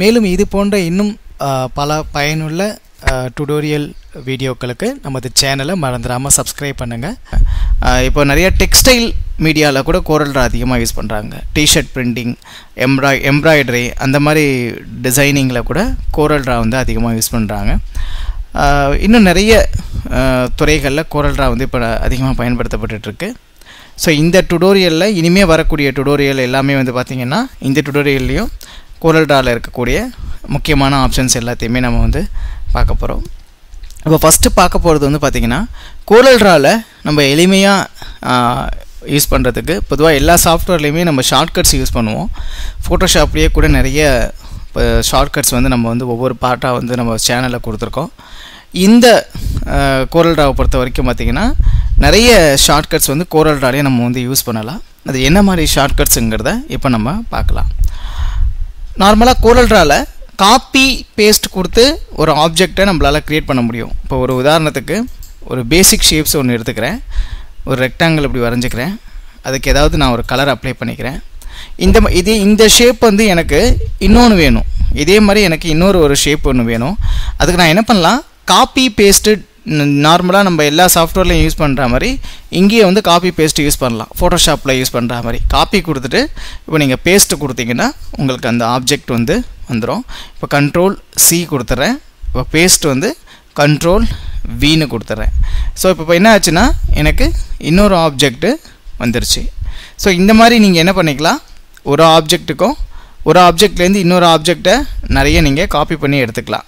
மேலும் இது போன்ற இன்னும் அஹ், பல பயனுள்ள டுடோரியல் வீடியோக்களுக்கு நமது சேனலை மறந்துடாமல் சப்ஸ்கிரைப் பண்ணுங்கள் இப்போ நிறைய டெக்ஸ்டைல் மீடியாவில் கூட கோரல் ட்ரா அதிகமாக யூஸ் பண்ணுறாங்க டிஷர்ட் பிரிண்டிங் எம்ப்ராய் எம்ப்ராய்டரி அந்த மாதிரி டிசைனிங்கில் கூட கோரல் ட்ரா வந்து அதிகமாக யூஸ் பண்ணுறாங்க இன்னும் நிறைய துறைகளில் கோரல் ட்ரா வந்து இப்போ அதிகமாக பயன்படுத்தப்பட்டுருக்கு ஸோ இந்த டுடோரியலில் இனிமேல் வரக்கூடிய டுடோரியல் எல்லாமே வந்து பார்த்திங்கன்னா இந்த டுடோரியல்லையும் கோரல் ட்ராவில் இருக்கக்கூடிய முக்கியமான ஆப்ஷன்ஸ் எல்லாத்தையுமே நம்ம வந்து பார்க்க போகிறோம் இப்போ ஃபஸ்ட்டு பார்க்க போகிறது வந்து பார்த்திங்கன்னா கோரல் ட்ராவில் நம்ம எளிமையாக யூஸ் பண்ணுறதுக்கு பொதுவாக எல்லா சாஃப்ட்வேர்லேயுமே நம்ம ஷார்ட்கட்ஸ் யூஸ் பண்ணுவோம் ஃபோட்டோஷாப்லேயே கூட நிறைய இப்போ ஷார்ட்கட்ஸ் வந்து நம்ம வந்து ஒவ்வொரு பார்ட்டாக வந்து நம்ம சேனலில் கொடுத்துருக்கோம் இந்த கோரல் ட்ராவை பொறுத்த வரைக்கும் பார்த்திங்கன்னா நிறைய ஷார்ட்கட்ஸ் வந்து கோரல் ட்ராலேயே நம்ம வந்து யூஸ் பண்ணலாம் அது என்ன மாதிரி ஷார்ட்கட்ஸுங்கிறத இப்போ நம்ம பார்க்கலாம் நார்மலாக கோரல் ட்ராவில் காப்பி பேஸ்ட் கொடுத்து ஒரு ஆப்ஜெக்டை நம்மளால் க்ரியேட் பண்ண முடியும் இப்போ ஒரு உதாரணத்துக்கு ஒரு பேசிக் ஷேப்ஸ் ஒன்று எடுத்துக்கிறேன் ஒரு ரெக்டாங்கிள் இப்படி வரைஞ்சிக்கிறேன் அதுக்கு ஏதாவது நான் ஒரு கலர் அப்ளை பண்ணிக்கிறேன் இந்த ம- இதே இந்த ஷேப் வந்து எனக்கு இன்னொன்று வேணும் இதே மாதிரி எனக்கு இன்னொரு ஒரு ஷேப் ஒன்று வேணும் அதுக்கு நான் என்ன பண்ணலாம் காப்பி பேஸ்ட்டு நார்மலாக நம்ம எல்லா சாஃப்ட்வேர்லையும் யூஸ் பண்ணுற மாதிரி இங்கேயே வந்து காப்பி பேஸ்ட் யூஸ் பண்ணலாம் ஃபோட்டோஷாப்பில் யூஸ் பண்ணுற மாதிரி காப்பி கொடுத்துட்டு இப்போ நீங்கள் பேஸ்ட்டு கொடுத்தீங்கன்னா உங்களுக்கு அந்த ஆப்ஜெக்ட் வந்து வந்துடும் இப்போ கண்ட்ரோல் சி கொடுத்துட்றேன் இப்போ பேஸ்ட் வந்து கண்ட்ரோல் வின்னு கொடுத்துட்றேன் ஸோ இப்போ இப்போ என்ன ஆச்சுன்னா எனக்கு இன்னொரு ஆப்ஜெக்ட்டு வந்துருச்சு ஸோ இந்த மாதிரி நீங்கள் என்ன பண்ணிக்கலாம் ஒரு ஆப்ஜெக்ட்டுக்கும் ஒரு ஆப்ஜெக்ட்லேருந்து இன்னொரு ஆப்ஜெக்டை நிறைய நீங்கள் காப்பி பண்ணி எடுத்துக்கலாம்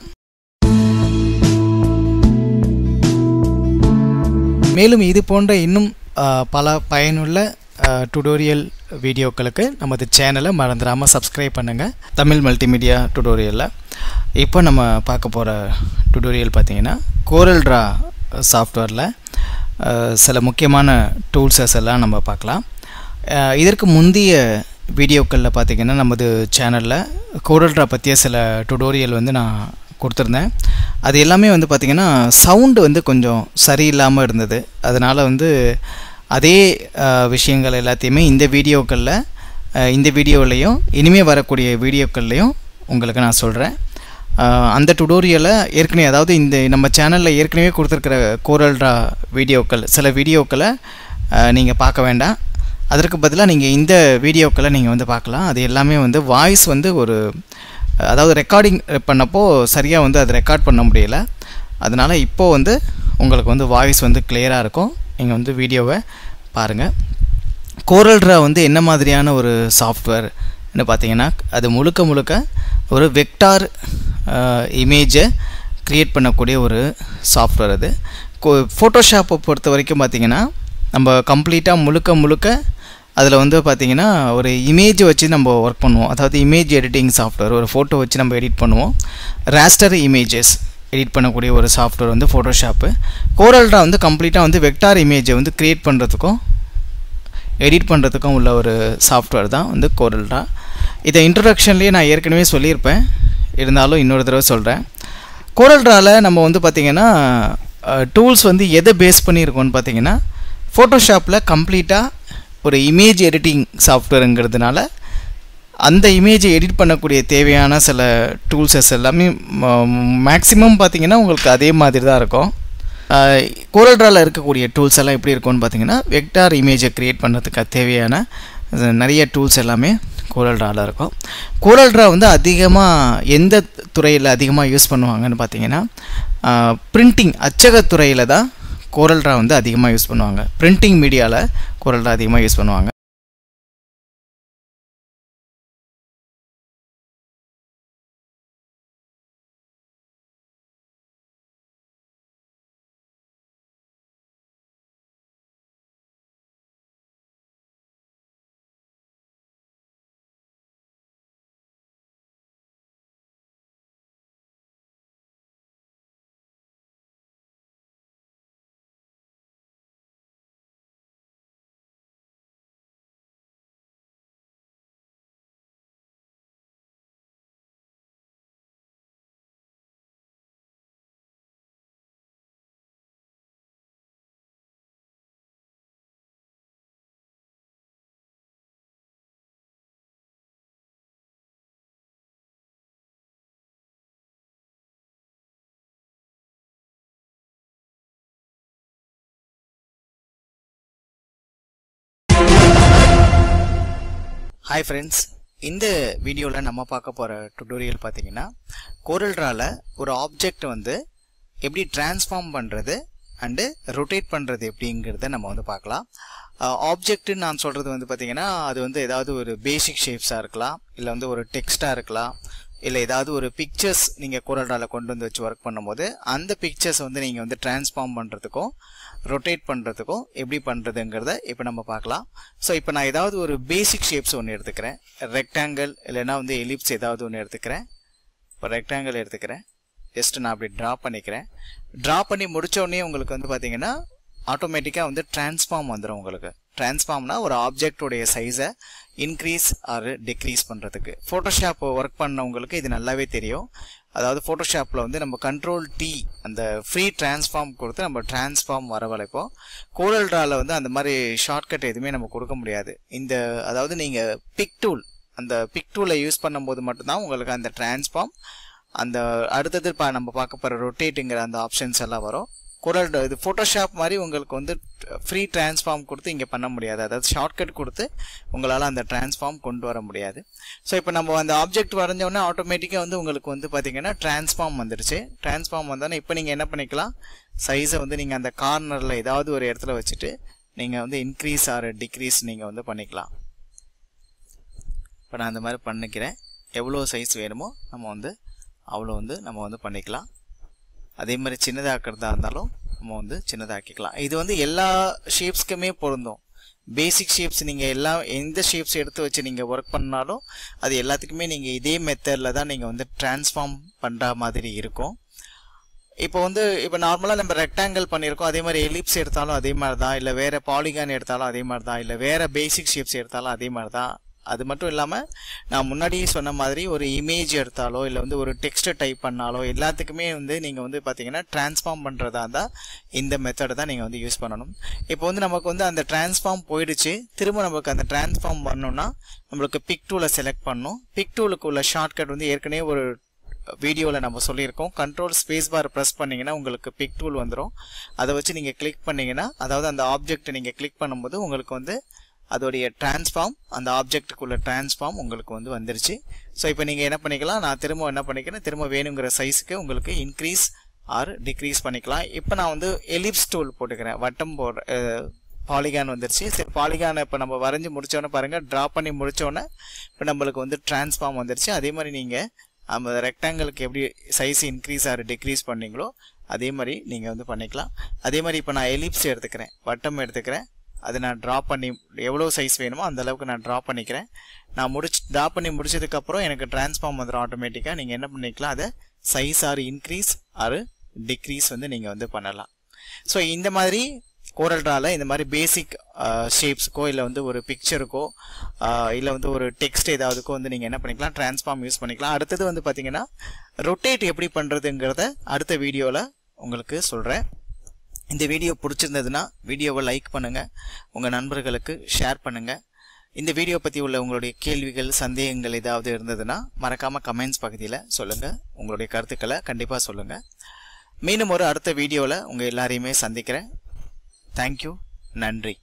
மேலும் இது போன்ற இன்னும் அஹ், பல பயனுள்ள டுடோரியல் வீடியோக்களுக்கு நமது சேனலை மறந்துடாமல் சப்ஸ்கிரைப் பண்ணுங்கள் தமிழ் மல்டிமீடியா டுடோரியலில் இப்போ நம்ம பார்க்க போகிற டுடோரியல் பார்த்தீங்கன்னா கோரல் ட்ரா சாஃப்ட்வேரில் சில முக்கியமான டூல்ஸஸ் எல்லாம் நம்ம பார்க்கலாம் அஹ், இதற்கு முந்தைய வீடியோக்களில் பார்த்தீங்கன்னா நமது சேனலில் கோரல் ட்ரா பற்றிய சில டுடோரியல் வந்து நான் கொடுத்துருந்தேன் அது எல்லாமே வந்து பார்த்திங்கன்னா சவுண்டு வந்து கொஞ்சம் சரியில்லாமல் இருந்தது அதனால் வந்து அதே அஹ், விஷயங்கள் எல்லாத்தையுமே இந்த வீடியோக்களில் அஹ், இந்த வீடியோவிலையும் இனிமேல் வரக்கூடிய வீடியோக்கள்லையும் உங்களுக்கு நான் சொல்கிறேன் அந்த டுடோரியலை ஏற்கனவே அதாவது இந்த நம்ம சேனலில் ஏற்கனவே கொடுத்துருக்கிற கோரல் ட்ரா வீடியோக்கள் சில வீடியோக்களை நீங்கள் பார்க்க வேண்டாம் அதற்கு பதிலாக நீங்கள் இந்த வீடியோக்களை நீங்கள் வந்து பார்க்கலாம் அது எல்லாமே வந்து வாய்ஸ் வந்து ஒரு அதாவது ரெக்கார்டிங் பண்ணப்போ சரியாக வந்து அது ரெக்கார்ட் பண்ண முடியல அதனால் இப்போது வந்து உங்களுக்கு வந்து வாய்ஸ் வந்து கிளியராக இருக்கும் நீங்கள் வந்து வீடியோவை பாருங்கள் கோரல்ட்ரா வந்து என்ன மாதிரியான ஒரு சாஃப்ட்வேர்னு பார்த்தீங்கன்னா அது முழுக்க முழுக்க ஒரு வெக்டார் இமேஜை க்ரியேட் பண்ணக்கூடிய ஒரு சாஃப்ட்வேர் அது ஃபோட்டோஷாப்பை பொறுத்த வரைக்கும் பார்த்தீங்கன்னா நம்ம கம்ப்ளீட்டாக முழுக்க முழுக்க அதில் வந்து பார்த்திங்கன்னா ஒரு இமேஜ் வச்சு நம்ம ஒர்க் பண்ணுவோம் அதாவது இமேஜ் எடிட்டிங் சாஃப்ட்வேர் ஒரு ஃபோட்டோ வச்சு நம்ம எடிட் பண்ணுவோம் ராஸ்டர் இமேஜஸ் எடிட் பண்ணக்கூடிய ஒரு சாஃப்ட்வேர் வந்து ஃபோட்டோஷாப்பு கோரல்ட்ரா வந்து கம்ப்ளீட்டாக வந்து வெக்டார் இமேஜை வந்து க்ரியேட் பண்ணுறதுக்கும் எடிட் பண்ணுறதுக்கும் உள்ள ஒரு சாஃப்ட்வேர் தான் வந்து கோரல்ட்ரா இதை இன்ட்ரடக்ஷன்லேயே நான் ஏற்கனவே சொல்லியிருப்பேன் இருந்தாலும் இன்னொரு தடவை சொல்கிறேன் கோரல்ட்ராவில் நம்ம வந்து பார்த்திங்கன்னா டூல்ஸ் வந்து எதை பேஸ் பண்ணியிருக்கோம்னு பார்த்தீங்கன்னா ஃபோட்டோஷாப்பில் கம்ப்ளீட்டாக ஒரு இமேஜ் எடிட்டிங் சாஃப்ட்வேருங்கிறதுனால அந்த இமேஜை எடிட் பண்ணக்கூடிய தேவையான சில டூல்ஸஸ் எல்லாமே மேக்ஸிமம் பார்த்தீங்கன்னா உங்களுக்கு அதே மாதிரி தான் இருக்கும் கோரல்ட்ராவில் இருக்கக்கூடிய டூல்ஸ் எல்லாம் எப்படி இருக்கும்னு பார்த்தீங்கன்னா வெக்டார் இமேஜை க்ரியேட் பண்ணுறதுக்கு தேவையான அது நிறைய டூல்ஸ் எல்லாமே கோரல்ட்ராவில் இருக்கும் கோரல்ட்ரா வந்து அதிகமாக எந்த துறையில் அதிகமாக யூஸ் பண்ணுவாங்கன்னு பார்த்தீங்கன்னா பிரிண்டிங் அச்சகத்துறையில் தான் கோரல்ட்ரா வந்து அதிகமாக யூஸ் பண்ணுவாங்க பிரிண்டிங் மீடியாவில் கோரல்ட்ரா அதிகமாக யூஸ் பண்ணுவாங்க ஹாய் ஃப்ரெண்ட்ஸ் இந்த வீடியோவில் நம்ம பார்க்க போகிற டுட்டோரியல் பார்த்தீங்கன்னா கோரல்ட்ரால ஒரு ஆப்ஜெக்ட் வந்து எப்படி டிரான்ஸ்ஃபார்ம் பண்ணுறது அண்டு ரொட்டேட் பண்ணுறது எப்படிங்கிறத நம்ம வந்து பார்க்கலாம் ஆப்ஜெக்ட்னு நான் சொல்கிறது வந்து பார்த்தீங்கன்னா அது வந்து ஏதாவது ஒரு பேசிக் ஷேப்ஸாக இருக்கலாம் இல்லை வந்து ஒரு டெக்ஸ்ட்டாக இருக்கலாம் இல்லை ஏதாவது ஒரு பிக்சர்ஸ் நீங்கள் கோரல்ட்ரால கொண்டு வந்து வச்சு ஒர்க் பண்ணும்போது அந்த பிக்சர்ஸ் வந்து நீங்கள் வந்து டிரான்ஸ்ஃபார்ம் பண்ணுறதுக்கும் ரொட்டேட் பண்ணுறதுக்கும் எப்படி பண்ணுறதுங்கிறத இப்போ நம்ம பார்க்கலாம் ஸோ இப்போ நான் ஏதாவது ஒரு பேசிக் ஷேப்ஸ் ஒன்று எடுத்துக்கிறேன் ரெக்டாங்கிள் இல்லைன்னா வந்து எலிப்ஸ் ஏதாவது ஒன்று எடுத்துக்கிறேன் இப்போ ரெக்டாங்கிள் எடுத்துக்கிறேன் ஜஸ்ட் நான் அப்படி ட்ரா பண்ணிக்கிறேன் ட்ரா பண்ணி முடிச்ச உடனே உங்களுக்கு வந்து பார்த்தீங்கன்னா ஆட்டோமேட்டிக்காக வந்து டிரான்ஸ்ஃபார்ம் வந்துடும் உங்களுக்கு டிரான்ஸ்ஃபார்ம்னா ஒரு ஆப்ஜெக்டோடைய சைஸை இன்க்ரீஸ் ஆர் டிக்ரீஸ் பண்ணுறதுக்கு ஃபோட்டோஷாப் ஒர்க் பண்ணவங்களுக்கு இது நல்லாவே தெரியும் அதாவது ஃபோட்டோஷாப்பில் வந்து நம்ம கண்ட்ரோல் டி அந்த ஃப்ரீ டிரான்ஸ்ஃபார்ம் கொடுத்து நம்ம டிரான்ஸ்ஃபார்ம் வரவழைப்போம் கோரல் ட்ராவில் வந்து அந்த மாதிரி ஷார்ட்கட் எதுவுமே நம்ம கொடுக்க முடியாது இந்த அதாவது நீங்கள் பிக் டூல் அந்த பிக் டூலை யூஸ் பண்ணும்போது மட்டும்தான் உங்களுக்கு அந்த டிரான்ஸ்ஃபார்ம் அந்த அடுத்தது பா நம்ம பார்க்க போகிற ரொட்டேட்டுங்கிற அந்த ஆப்ஷன்ஸ் எல்லாம் வரும் குரல் இது ஃபோட்டோஷாப் மாதிரி உங்களுக்கு வந்து ஃப்ரீ டிரான்ஸ்ஃபார்ம் கொடுத்து இங்கே பண்ண முடியாது அதாவது ஷார்ட்கட் கொடுத்து உங்களால் அந்த டிரான்ஸ்ஃபார்ம் கொண்டு வர முடியாது ஸோ இப்போ நம்ம அந்த ஆப்ஜெக்ட் வரைஞ்சோடனே ஆட்டோமேட்டிக்காக வந்து உங்களுக்கு வந்து பார்த்தீங்கன்னா டிரான்ஸ்ஃபார்ம் வந்துருச்சு டிரான்ஸ்ஃபார்ம் வந்தோடனே இப்போ நீங்கள் என்ன பண்ணிக்கலாம் சைஸை வந்து நீங்கள் அந்த கார்னரில் ஏதாவது ஒரு இடத்துல வச்சுட்டு நீங்கள் வந்து இன்க்ரீஸ் ஆர் டிக்ரீஸ் நீங்கள் வந்து பண்ணிக்கலாம் இப்போ நான் அந்த மாதிரி பண்ணிக்கிறேன் எவ்வளோ சைஸ் வேணுமோ நம்ம வந்து அவ்வளோ வந்து நம்ம வந்து பண்ணிக்கலாம் அதே மாதிரி சின்னதாக்கிறதா இருந்தாலும் நம்ம வந்து சின்னதாக்கிக்கலாம் இது வந்து எல்லா ஷேப்ஸ்க்குமே பொருந்தும் பேசிக் ஷேப்ஸ் நீங்கள் எல்லா எந்த ஷேப்ஸ் எடுத்து வச்சு நீங்கள் ஒர்க் பண்ணாலும் அது எல்லாத்துக்குமே நீங்கள் இதே மெத்தடில் தான் நீங்கள் வந்து டிரான்ஸ்ஃபார்ம் பண்ணுற மாதிரி இருக்கும் இப்போ வந்து இப்போ நார்மலாக நம்ம ரெக்டாங்கிள் பண்ணியிருக்கோம் அதே மாதிரி எலிப்ஸ் எடுத்தாலும் அதே மாதிரி தான் இல்லை வேறு பாலிகான் எடுத்தாலும் அதே மாதிரி தான் இல்லை வேறு பேசிக் ஷேப்ஸ் எடுத்தாலும் அதே மாதிரி தான் அது மட்டும் இல்லாமல் நான் முன்னாடியே சொன்ன மாதிரி ஒரு இமேஜ் எடுத்தாலோ இல்லை வந்து ஒரு டெக்ஸ்ட்டை டைப் பண்ணாலோ எல்லாத்துக்குமே வந்து நீங்கள் வந்து பார்த்தீங்கன்னா டிரான்ஸ்ஃபார்ம் பண்ணுறதா இருந்தால் இந்த மெத்தடை தான் நீங்கள் வந்து யூஸ் பண்ணணும் இப்போ வந்து நமக்கு வந்து அந்த டிரான்ஸ்ஃபார்ம் போயிடுச்சு திரும்ப நமக்கு அந்த டிரான்ஸ்ஃபார்ம் பண்ணணும்னா நம்மளுக்கு பிக் டூலை செலக்ட் பண்ணணும் பிக் டூலுக்கு உள்ள ஷார்ட்கட் வந்து ஏற்கனவே ஒரு வீடியோவில் நம்ம சொல்லியிருக்கோம் கண்ட்ரோல் ஸ்பேஸ் பார் ப்ரெஸ் பண்ணிங்கன்னா உங்களுக்கு பிக் டூல் வந்துடும் அதை வச்சு நீங்கள் கிளிக் பண்ணிங்கன்னா அதாவது அந்த ஆப்ஜெக்ட்டை நீங்கள் கிளிக் பண்ணும்போது உங்களுக்கு வந்து அதோடைய டிரான்ஸ்ஃபார்ம் அந்த ஆப்ஜெக்ட்டுக்குள்ள டிரான்ஸ்ஃபார்ம் உங்களுக்கு வந்து வந்துருச்சு ஸோ இப்போ நீங்கள் என்ன பண்ணிக்கலாம் நான் திரும்ப என்ன பண்ணிக்கிறேன் திரும்ப வேணுங்கிற சைஸுக்கு உங்களுக்கு இன்க்ரீஸ் ஆர் டிக்ரீஸ் பண்ணிக்கலாம் இப்போ நான் வந்து எலிப்ஸ் டூல் போட்டுக்கிறேன் வட்டம் போடுற பாலிகான் வந்துருச்சு சரி பாலிகானை இப்போ நம்ம வரைஞ்சி முடித்தோன்னே பாருங்கள் ட்ரா பண்ணி முடித்தோன்னே இப்போ நம்மளுக்கு வந்து டிரான்ஸ்ஃபார்ம் வந்துருச்சு அதே மாதிரி நீங்கள் அந்த ரெக்டாங்கிளுக்கு எப்படி சைஸ் இன்க்ரீஸ் ஆர் டிக்ரீஸ் பண்ணீங்களோ அதே மாதிரி நீங்கள் வந்து பண்ணிக்கலாம் அதே மாதிரி இப்போ நான் எலிப்ஸ் எடுத்துக்கிறேன் வட்டம் எடுத்துக்கிறேன் அதை நான் ட்ரா பண்ணி எவ்வளோ சைஸ் வேணுமோ அந்த அளவுக்கு நான் ட்ரா பண்ணிக்கிறேன் நான் முடிச்சு ட்ரா பண்ணி முடிச்சதுக்கப்புறம் எனக்கு டிரான்ஸ்ஃபார்ம் வந்துடும் ஆட்டோமேட்டிக்காக நீங்கள் என்ன பண்ணிக்கலாம் அதை size or increase or decrease வந்து நீங்கள் வந்து பண்ணலாம் ஸோ இந்த மாதிரி கோரல் ட்ரால இந்த மாதிரி பேசிக் ஷேப்ஸுக்கோ இல்லை வந்து ஒரு பிக்சருக்கோ இல்லை வந்து ஒரு டெக்ஸ்ட் ஏதாவதுக்கோ வந்து நீங்கள் என்ன பண்ணிக்கலாம் டிரான்ஸ்ஃபார்ம் யூஸ் பண்ணிக்கலாம் அடுத்தது வந்து பார்த்தீங்கன்னா ரொட்டேட் எப்படி பண்ணுறதுங்கிறத அடுத்த வீடியோவில் உங்களுக்கு சொல்கிறேன் இந்த வீடியோ பிடிச்சிருந்ததுன்னா வீடியோவை லைக் பண்ணுங்கள் உங்கள் நண்பர்களுக்கு ஷேர் பண்ணுங்கள் இந்த வீடியோ பற்றி உள்ள உங்களுடைய கேள்விகள் சந்தேகங்கள் ஏதாவது இருந்ததுன்னா மறக்காமல் கமெண்ட்ஸ் பகுதியில் சொல்லுங்கள் உங்களுடைய கருத்துக்களை கண்டிப்பாக சொல்லுங்கள் மீண்டும் ஒரு அடுத்த வீடியோவில் உங்கள் எல்லாரையுமே சந்திக்கிறேன் தேங்க்யூ நன்றி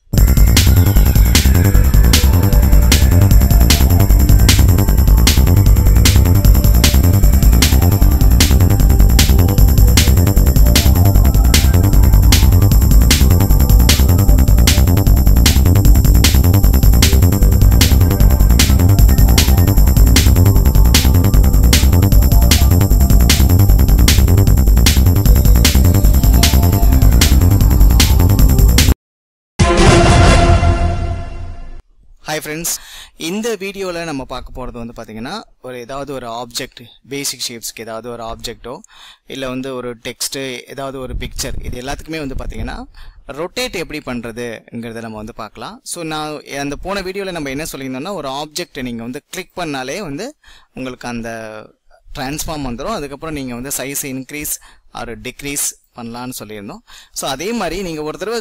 ஹாய் ஃப்ரெண்ட்ஸ் இந்த வீடியோவில் நம்ம பார்க்க போகிறது வந்து பார்த்திங்கன்னா ஒரு ஏதாவது ஒரு ஆப்ஜெக்ட் பேசிக் ஷேப்ஸ்க்கு ஏதாவது ஒரு ஆப்ஜெக்டோ இல்லை வந்து ஒரு டெக்ஸ்ட்டு ஏதாவது ஒரு பிக்சர் இது எல்லாத்துக்குமே வந்து பார்த்திங்கன்னா ரொட்டேட் எப்படி பண்ணுறதுங்கிறத நம்ம வந்து பார்க்கலாம் ஸோ நான் அந்த போன வீடியோவில் நம்ம என்ன சொல்லியிருந்தோம்னா ஒரு ஆப்ஜெக்ட் நீங்கள் வந்து கிளிக் பண்ணாலே வந்து உங்களுக்கு அந்த ட்ரான்ஸ்ஃபார்ம் வந்துடும் அதுக்கப்புறம் நீங்கள் வந்து சைஸ் இன்க்ரீஸ் ஆர் டிக்ரீஸ் பண்ணலான்னு சொல்லியிருந்தோம் ஸோ அதே மாதிரி நீங்கள் ஒரு தடவை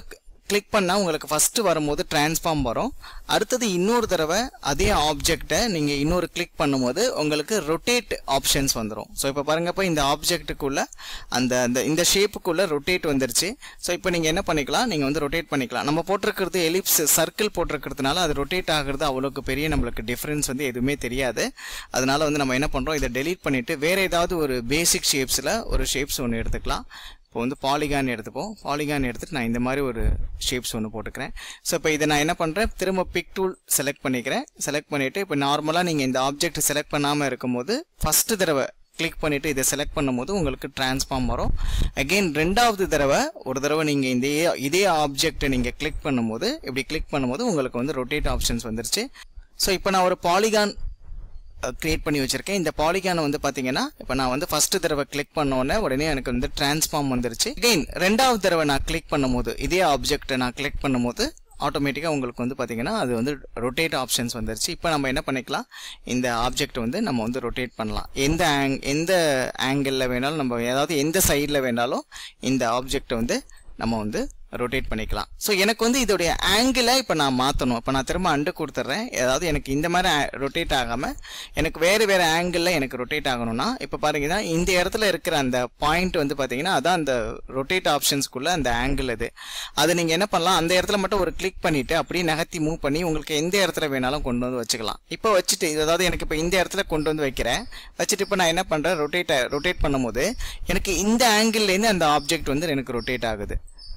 கிளிக் பண்ணால் உங்களுக்கு ஃபஸ்ட்டு வரும்போது டிரான்ஸ்ஃபார்ம் வரும் அடுத்தது இன்னொரு தடவை அதே ஆப்ஜெக்டை நீங்கள் இன்னொரு கிளிக் பண்ணும்போது உங்களுக்கு ரொட்டேட் ஆப்ஷன்ஸ் வந்துடும் ஸோ இப்போ பாருங்க இப்போ இந்த ஆப்ஜெக்ட்டுக்குள்ள அந்த அந்த இந்த ஷேப்புக்குள்ள ரொட்டேட் வந்துருச்சு ஸோ இப்போ நீங்கள் என்ன பண்ணிக்கலாம் நீங்கள் வந்து ரொட்டேட் பண்ணிக்கலாம் நம்ம போட்டிருக்கிறது எலிப்ஸ் சர்க்கிள் போட்டிருக்கிறதுனால அது ரொட்டேட் ஆகிறது அவ்வளோக்கு பெரிய நம்மளுக்கு டிஃப்ரென்ஸ் வந்து எதுவுமே தெரியாது அதனால வந்து நம்ம என்ன பண்ணுறோம் இதை டெலீட் பண்ணிவிட்டு வேறு ஏதாவது ஒரு பேசிக் ஷேப்ஸில் ஒரு ஷேப்ஸ் ஒன்று எடுத்துக்கலாம் இப்போ வந்து பாலிகான் எடுத்துப்போம் பாலிகான் எடுத்துட்டு நான் இந்த மாதிரி ஒரு ஷேப்ஸ் ஒன்று போட்டுக்கிறேன் ஸோ இப்போ இதை நான் என்ன பண்ணுறேன் திரும்ப பிக் டூல் செலக்ட் பண்ணிக்கிறேன் செலக்ட் பண்ணிவிட்டு இப்போ நார்மலாக நீங்கள் இந்த ஆப்ஜெக்ட் செலக்ட் பண்ணாமல் இருக்கும்போது ஃபஸ்ட்டு தடவை கிளிக் பண்ணிவிட்டு இதை செலக்ட் பண்ணும்போது உங்களுக்கு டிரான்ஸ்ஃபார்ம் வரும் அகெயின் ரெண்டாவது தடவை ஒரு தடவை நீங்கள் இந்த இதே ஆப்ஜெக்ட்டை நீங்கள் கிளிக் பண்ணும்போது இப்படி கிளிக் பண்ணும்போது உங்களுக்கு வந்து ரொட்டேட் ஆப்ஷன்ஸ் வந்துருச்சு ஸோ இப்போ நான் ஒரு பாலிகான் கிரியேட் பண்ணி வச்சிருக்கேன் இந்த பாலிகானை வந்து பார்த்தீங்கன்னா இப்போ நான் வந்து ஃபர்ஸ்ட் தடவை கிளிக் பண்ணோன்னே உடனே எனக்கு வந்து டிரான்ஸ்ஃபார்ம் வந்துருச்சு அகெயின் ரெண்டாவது தடவை நான் கிளிக் பண்ணும்போது இதே ஆப்ஜெக்ட்டை நான் கிளிக் பண்ணும்போது ஆட்டோமேட்டிக்காக உங்களுக்கு வந்து பார்த்தீங்கன்னா அது வந்து ரொட்டேட் ஆப்ஷன்ஸ் வந்துருச்சு இப்போ நம்ம என்ன பண்ணிக்கலாம் இந்த ஆப்ஜெக்ட் வந்து நம்ம வந்து ரொட்டேட் பண்ணலாம் எந்த ஆங் எந்த ஆங்கிளில் வேணாலும் நம்ம ஏதாவது எந்த சைடில் வேணாலும் இந்த ஆப்ஜெக்டை வந்து நம்ம வந்து ரொட்டேட் பண்ணிக்கலாம் ஸோ எனக்கு வந்து இதோடைய ஆங்கிளை இப்போ நான் மாற்றணும் இப்போ நான் திரும்ப அண்டு கொடுத்துட்றேன் ஏதாவது எனக்கு இந்த மாதிரி ரொட்டேட் ஆகாமல் எனக்கு வேறு வேறு ஆங்கிளில் எனக்கு ரொட்டேட் ஆகணும்னா இப்போ பாருங்கன்னா இந்த இடத்துல இருக்கிற அந்த பாயிண்ட் வந்து பார்த்தீங்கன்னா அதான் அந்த ரொட்டேட் ஆப்ஷன்ஸ்க்குள்ள அந்த ஆங்கிள் இது அதை நீங்கள் என்ன பண்ணலாம் அந்த இடத்துல மட்டும் ஒரு கிளிக் பண்ணிவிட்டு அப்படியே நகர்த்தி மூவ் பண்ணி உங்களுக்கு எந்த இடத்துல வேணாலும் கொண்டு வந்து வச்சுக்கலாம் இப்போ வச்சுட்டு அதாவது எனக்கு இப்போ இந்த இடத்துல கொண்டு வந்து வைக்கிறேன் வச்சுட்டு இப்போ நான் என்ன பண்ணுறேன் ரொட்டேட் ரொட்டேட் பண்ணும்போது எனக்கு இந்த ஆங்கிள்லேருந்து அந்த ஆப்ஜெக்ட் வந்து எனக்கு ரொட்டேட் ஆகுது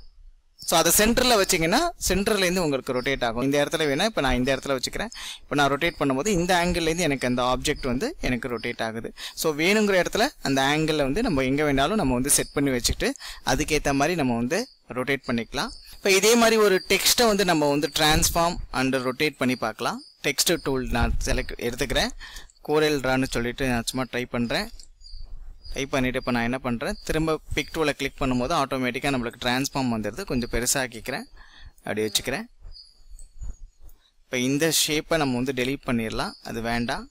ஸோ அதை சென்டரில் வச்சிங்கன்னா சென்டர்லேருந்து உங்களுக்கு ரொட்டேட் ஆகும் இந்த இடத்துல வேணால் இப்போ நான் இந்த இடத்துல வச்சுக்கிறேன் இப்போ நான் ரொட்டேட் பண்ணும்போது இந்த ஆங்கிள்லேருந்து எனக்கு அந்த ஆப்ஜெக்ட் வந்து எனக்கு ரொட்டேட் ஆகுது ஸோ வேணுங்கிற இடத்துல அந்த ஆங்கிளில் வந்து நம்ம எங்கே வேணாலும் நம்ம வந்து செட் பண்ணி வச்சுக்கிட்டு அதுக்கேற்ற மாதிரி நம்ம வந்து ரொட்டேட் பண்ணிக்கலாம் இப்போ இதே மாதிரி ஒரு டெக்ஸ்ட்டை வந்து நம்ம வந்து டிரான்ஸ்ஃபார்ம் அண்ட் ரொட்டேட் பண்ணி பார்க்கலாம் டெக்ஸ்ட் டூல் நான் செலக்ட் எடுத்துக்கிறேன் கோரல் ட்ரான்னு சொல்லிட்டு நான் சும்மா ட்ரை பண்ணுறேன் டைப் பண்ணிவிட்டு இப்போ நான் என்ன பண்ணுறேன் திரும்ப பிக் டூவில் கிளிக் பண்ணும்போது ஆட்டோமேட்டிக்காக நம்மளுக்கு ட்ரான்ஸ்ஃபார்ம் வந்துடுது கொஞ்சம் பெருசாக்கிக்கிறேன் அப்படி வச்சுக்கிறேன் இப்போ இந்த ஷேப்பை நம்ம வந்து டெலீட் பண்ணிடலாம் அது வேண்டாம்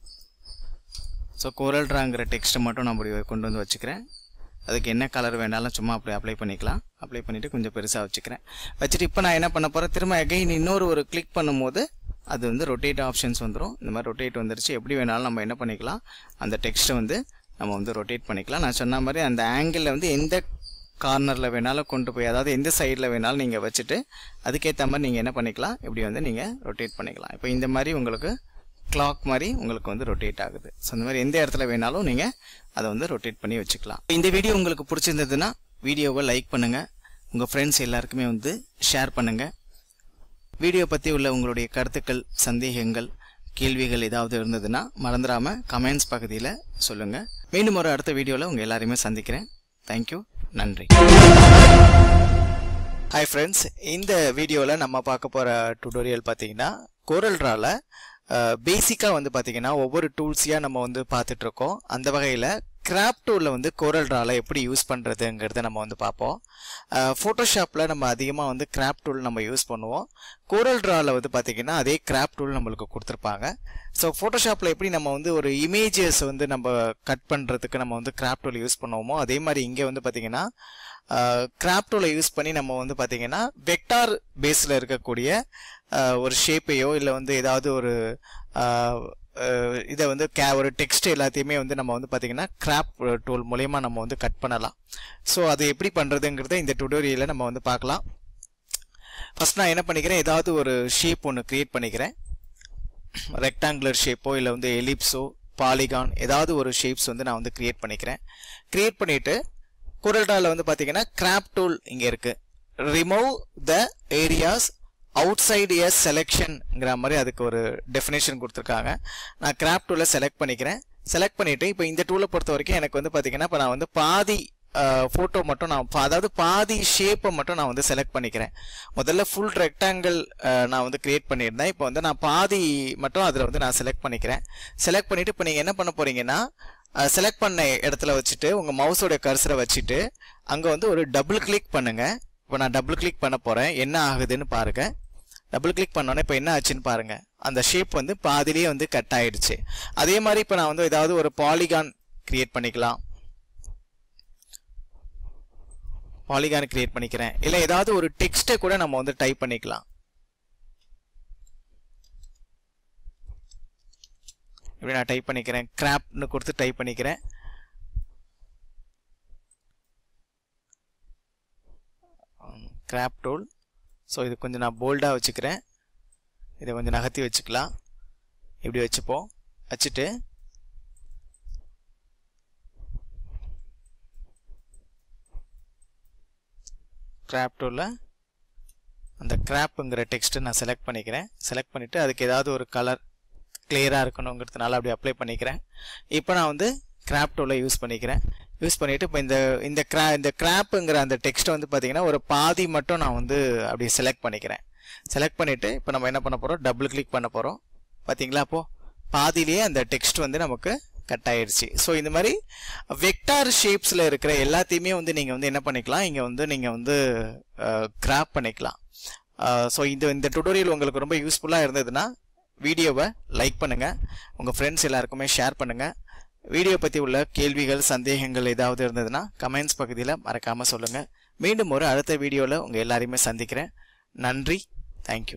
ஸோ கோரல்ட்ராங்கிற டெக்ஸ்ட்டை மட்டும் நான் அப்படி கொண்டு வந்து வச்சுக்கிறேன் அதுக்கு என்ன கலர் வேணாலும் சும்மா அப்படி அப்ளை பண்ணிக்கலாம் அப்ளை பண்ணிவிட்டு கொஞ்சம் பெருசாக வச்சுக்கிறேன் வச்சுட்டு இப்போ நான் என்ன பண்ண போகிறேன் திரும்ப அகைன் இன்னொரு ஒரு கிளிக் பண்ணும்போது அது வந்து ரொட்டேட் ஆப்ஷன்ஸ் வந்துடும் இந்த மாதிரி ரொட்டேட் வந்துருச்சு எப்படி வேணாலும் நம்ம என்ன பண்ணிக்கலாம் அந்த டெக்ஸ்ட்டை வந்து நம்ம வந்து ரொட்டேட் பண்ணிக்கலாம் நான் சொன்ன மாதிரி அந்த ஆங்கிளில் வந்து எந்த கார்னரில் வேணாலும் கொண்டு போய் அதாவது எந்த சைடில் வேணாலும் நீங்கள் வச்சுட்டு அதுக்கேற்ற மாதிரி நீங்கள் என்ன பண்ணிக்கலாம் இப்படி வந்து நீங்கள் ரொட்டேட் பண்ணிக்கலாம் இப்போ இந்த மாதிரி உங்களுக்கு கிளாக் மாதிரி உங்களுக்கு வந்து ரொட்டேட் ஆகுது ஸோ அந்த மாதிரி எந்த இடத்துல வேணாலும் நீங்கள் அதை வந்து ரொட்டேட் பண்ணி வச்சுக்கலாம் இந்த வீடியோ உங்களுக்கு பிடிச்சிருந்ததுன்னா வீடியோவை லைக் பண்ணுங்கள் உங்கள் ஃப்ரெண்ட்ஸ் எல்லாருக்குமே வந்து ஷேர் பண்ணுங்கள் வீடியோ பற்றி உள்ள உங்களுடைய கருத்துக்கள் சந்தேகங்கள் கேள்விகள் ஏதாவது இருந்ததுன்னா மறந்துடாமல் கமெண்ட்ஸ் பகுதியில் சொல்லுங்கள் மீண்டும் ஒரு அடுத்த வீடியோவில் உங்கள் எல்லாரையுமே சந்திக்கிறேன் தேங்க்யூ நன்றி ஹாய் ஃப்ரெண்ட்ஸ் இந்த வீடியோவில் நம்ம பார்க்க போகிற டுடோரியல் பார்த்தீங்கன்னா கோரல்ட்ரால பேசிக்காக வந்து பார்த்தீங்கன்னா ஒவ்வொரு டூல்ஸையாக நம்ம வந்து பார்த்துட்ருக்கோம் அந்த வகையில் கிராப் டூலில் வந்து கோரல்ட்ரால எப்படி யூஸ் பண்ணுறதுங்கிறத நம்ம வந்து பார்ப்போம் ஃபோட்டோஷாப்பில் நம்ம அதிகமாக வந்து கிராப் டூல் நம்ம யூஸ் பண்ணுவோம் கோரல்ட்ராவில் வந்து பார்த்திங்கன்னா அதே கிராப் டூல் நம்மளுக்கு கொடுத்துருப்பாங்க ஸோ ஃபோட்டோஷாப்பில் எப்படி நம்ம வந்து ஒரு இமேஜஸ் வந்து நம்ம கட் பண்ணுறதுக்கு நம்ம வந்து கிராப் டூல் யூஸ் பண்ணுவோமோ அதே மாதிரி இங்கே வந்து பார்த்திங்கன்னா கிராப் டூலை யூஸ் பண்ணி நம்ம வந்து பார்த்திங்கன்னா வெக்டார் பேஸில் இருக்கக்கூடிய ஒரு ஷேப்பையோ இல்லை வந்து ஏதாவது ஒரு இதை வந்து கே ஒரு டெக்ஸ்ட் எல்லாத்தையுமே வந்து நம்ம வந்து பார்த்திங்கன்னா கிராப் டூல் மூலயமா நம்ம வந்து கட் பண்ணலாம் ஸோ அது எப்படி பண்ணுறதுங்கிறத இந்த டுடோரியலில் நம்ம வந்து பார்க்கலாம் ஃபஸ்ட் நான் என்ன பண்ணிக்கிறேன் ஏதாவது ஒரு ஷேப் ஒன்று க்ரியேட் பண்ணிக்கிறேன் ரெக்டாங்குலர் ஷேப்போ இல்லை வந்து எலிப்ஸோ பாலிகான் ஏதாவது ஒரு ஷேப்ஸ் வந்து நான் வந்து க்ரியேட் பண்ணிக்கிறேன் க்ரியேட் பண்ணிவிட்டு குரல்டாவில் வந்து பார்த்தீங்கன்னா கிராப் டூல் இங்கே இருக்குது remove the areas outside as செலெக்ஷன்ங்கிற மாதிரி அதுக்கு ஒரு டெஃபினேஷன் கொடுத்துருக்காங்க நான் கிராப் டூலை செலக்ட் பண்ணிக்கிறேன் செலக்ட் பண்ணிவிட்டு இப்போ இந்த டூலை பொறுத்த வரைக்கும் எனக்கு வந்து பார்த்தீங்கன்னா இப்போ நான் வந்து பாதி ஃபோட்டோ மட்டும் நான் அதாவது பாதி ஷேப்பை மட்டும் நான் வந்து செலக்ட் பண்ணிக்கிறேன் முதல்ல ஃபுல் ரெக்டாங்கிள் நான் வந்து கிரியேட் பண்ணியிருந்தேன் இப்போ வந்து நான் பாதி மட்டும் அதில் வந்து நான் செலக்ட் பண்ணிக்கிறேன் செலக்ட் பண்ணிவிட்டு இப்போ நீங்கள் என்ன பண்ண போகிறீங்கன்னா செலக்ட் பண்ண இடத்துல வச்சுட்டு உங்கள் மவுஸோட கர்சரை வச்சுட்டு அங்கே வந்து ஒரு டபுள் கிளிக் பண்ணுங்கள் இப்போ நான் டபுள் கிளிக் பண்ண போகிறேன் என்ன ஆகுதுன்னு பாருங்கள் டபுள் கிளிக் பண்ணோன்னே இப்போ என்ன ஆச்சுன்னு பாருங்கள் அந்த ஷேப் வந்து பாதிலேயே வந்து கட் ஆயிடுச்சு அதே மாதிரி இப்போ நான் வந்து ஏதாவது ஒரு பாலிகான் கிரியேட் பண்ணிக்கலாம் பாலிகான் கிரியேட் பண்ணிக்கிறேன் இல்லை ஏதாவது ஒரு டெக்ஸ்ட்டை கூட நம்ம வந்து டைப் பண்ணிக்கலாம் இப்படி நான் டைப் பண்ணிக்கிறேன் கிராப்னு கொடுத்து டைப் பண்ணிக்கிறேன் கிராப் டூல் ஸோ இது கொஞ்சம் நான் போல்டாக வச்சுக்கிறேன் இதை கொஞ்சம் நகர்த்தி வச்சுக்கலாம் இப்படி வச்சுப்போம் வச்சுட்டு கிராப் டூலில் அந்த கிராப்புங்கிற டெக்ஸ்ட்டை நான் செலக்ட் பண்ணிக்கிறேன் செலக்ட் பண்ணிவிட்டு அதுக்கு ஏதாவது ஒரு கலர் கிளியராக இருக்கணுங்கிறதுனால அப்படி அப்ளை பண்ணிக்கிறேன் இப்போ நான் வந்து கிராப் டூலை யூஸ் பண்ணிக்கிறேன் யூஸ் பண்ணிவிட்டு இப்போ இந்த இந்த கிரா இந்த கிராப்புங்கிற அந்த டெக்ஸ்ட்டை வந்து பார்த்தீங்கன்னா ஒரு பாதி மட்டும் நான் வந்து அப்படி செலக்ட் பண்ணிக்கிறேன் செலக்ட் பண்ணிவிட்டு இப்போ நம்ம என்ன பண்ண போகிறோம் டபுள் கிளிக் பண்ண போகிறோம் பார்த்தீங்களா அப்போது பாதியிலேயே அந்த டெக்ஸ்ட் வந்து நமக்கு கட் ஆயிடுச்சு ஸோ இந்த மாதிரி வெக்டார் ஷேப்ஸில் இருக்கிற எல்லாத்தையுமே வந்து நீங்கள் வந்து என்ன பண்ணிக்கலாம் இங்கே வந்து நீங்கள் வந்து கிராப் பண்ணிக்கலாம் ஸோ இந்த இந்த டுட்டோரியல் உங்களுக்கு ரொம்ப யூஸ்ஃபுல்லாக இருந்ததுன்னா வீடியோவை லைக் பண்ணுங்கள் உங்கள் ஃப்ரெண்ட்ஸ் எல்லாருக்குமே ஷேர் பண்ணுங்கள் வீடியோ பற்றி உள்ள கேள்விகள் சந்தேகங்கள் ஏதாவது இருந்ததுன்னா கமெண்ட்ஸ் பகுதியில் மறக்காமல் சொல்லுங்கள் மீண்டும் ஒரு அடுத்த வீடியோவில் உங்கள் எல்லாரையுமே சந்திக்கிறேன் நன்றி thank you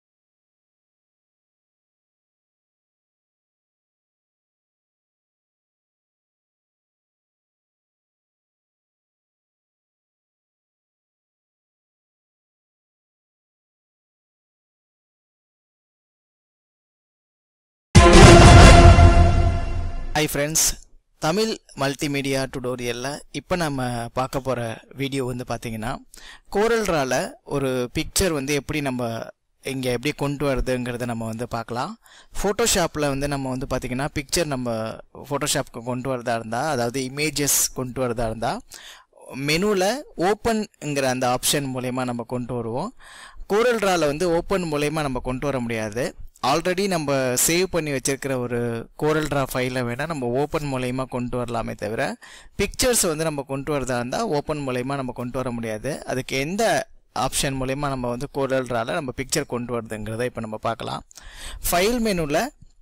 hi friends Tamil multimedia டுடோரியலில் இப்போ நம்ம பார்க்க போகிற வீடியோ வந்து பார்த்தீங்கன்னா கோரல்ரால ஒரு பிக்சர் வந்து எப்படி நம்ம இங்கே எப்படி கொண்டு வருதுங்கிறத நம்ம வந்து பார்க்கலாம் ஃபோட்டோஷாப்பில் வந்து நம்ம வந்து பார்த்திங்கன்னா பிக்சர் நம்ம ஃபோட்டோஷாப்க்கு கொண்டு வரதா இருந்தால் அதாவது இமேஜஸ் கொண்டு வரதா இருந்தால் மெனுவில் ஓப்பன்ங்கிற அந்த ஆப்ஷன் மூலயமா நம்ம கொண்டு வருவோம் கோரல்ரால வந்து ஓப்பன் மூலயமா நம்ம கொண்டு வர முடியாது ஆல்ரெடி நம்ம சேவ் பண்ணி வச்சிருக்கிற ஒரு கோரல் ட்ரா ஃபைலை வேணால் நம்ம ஓப்பன் மூலயமா கொண்டு வரலாமே தவிர பிக்சர்ஸ் வந்து நம்ம கொண்டு வரதா இருந்தால் ஓப்பன் மூலயமா நம்ம கொண்டு வர முடியாது அதுக்கு எந்த ஆப்ஷன் மூலயமா நம்ம வந்து கோரல் ட்ராவில் நம்ம பிக்சர் கொண்டு வரதுங்கிறத இப்போ நம்ம பார்க்கலாம் ஃபைல் மெனுவில்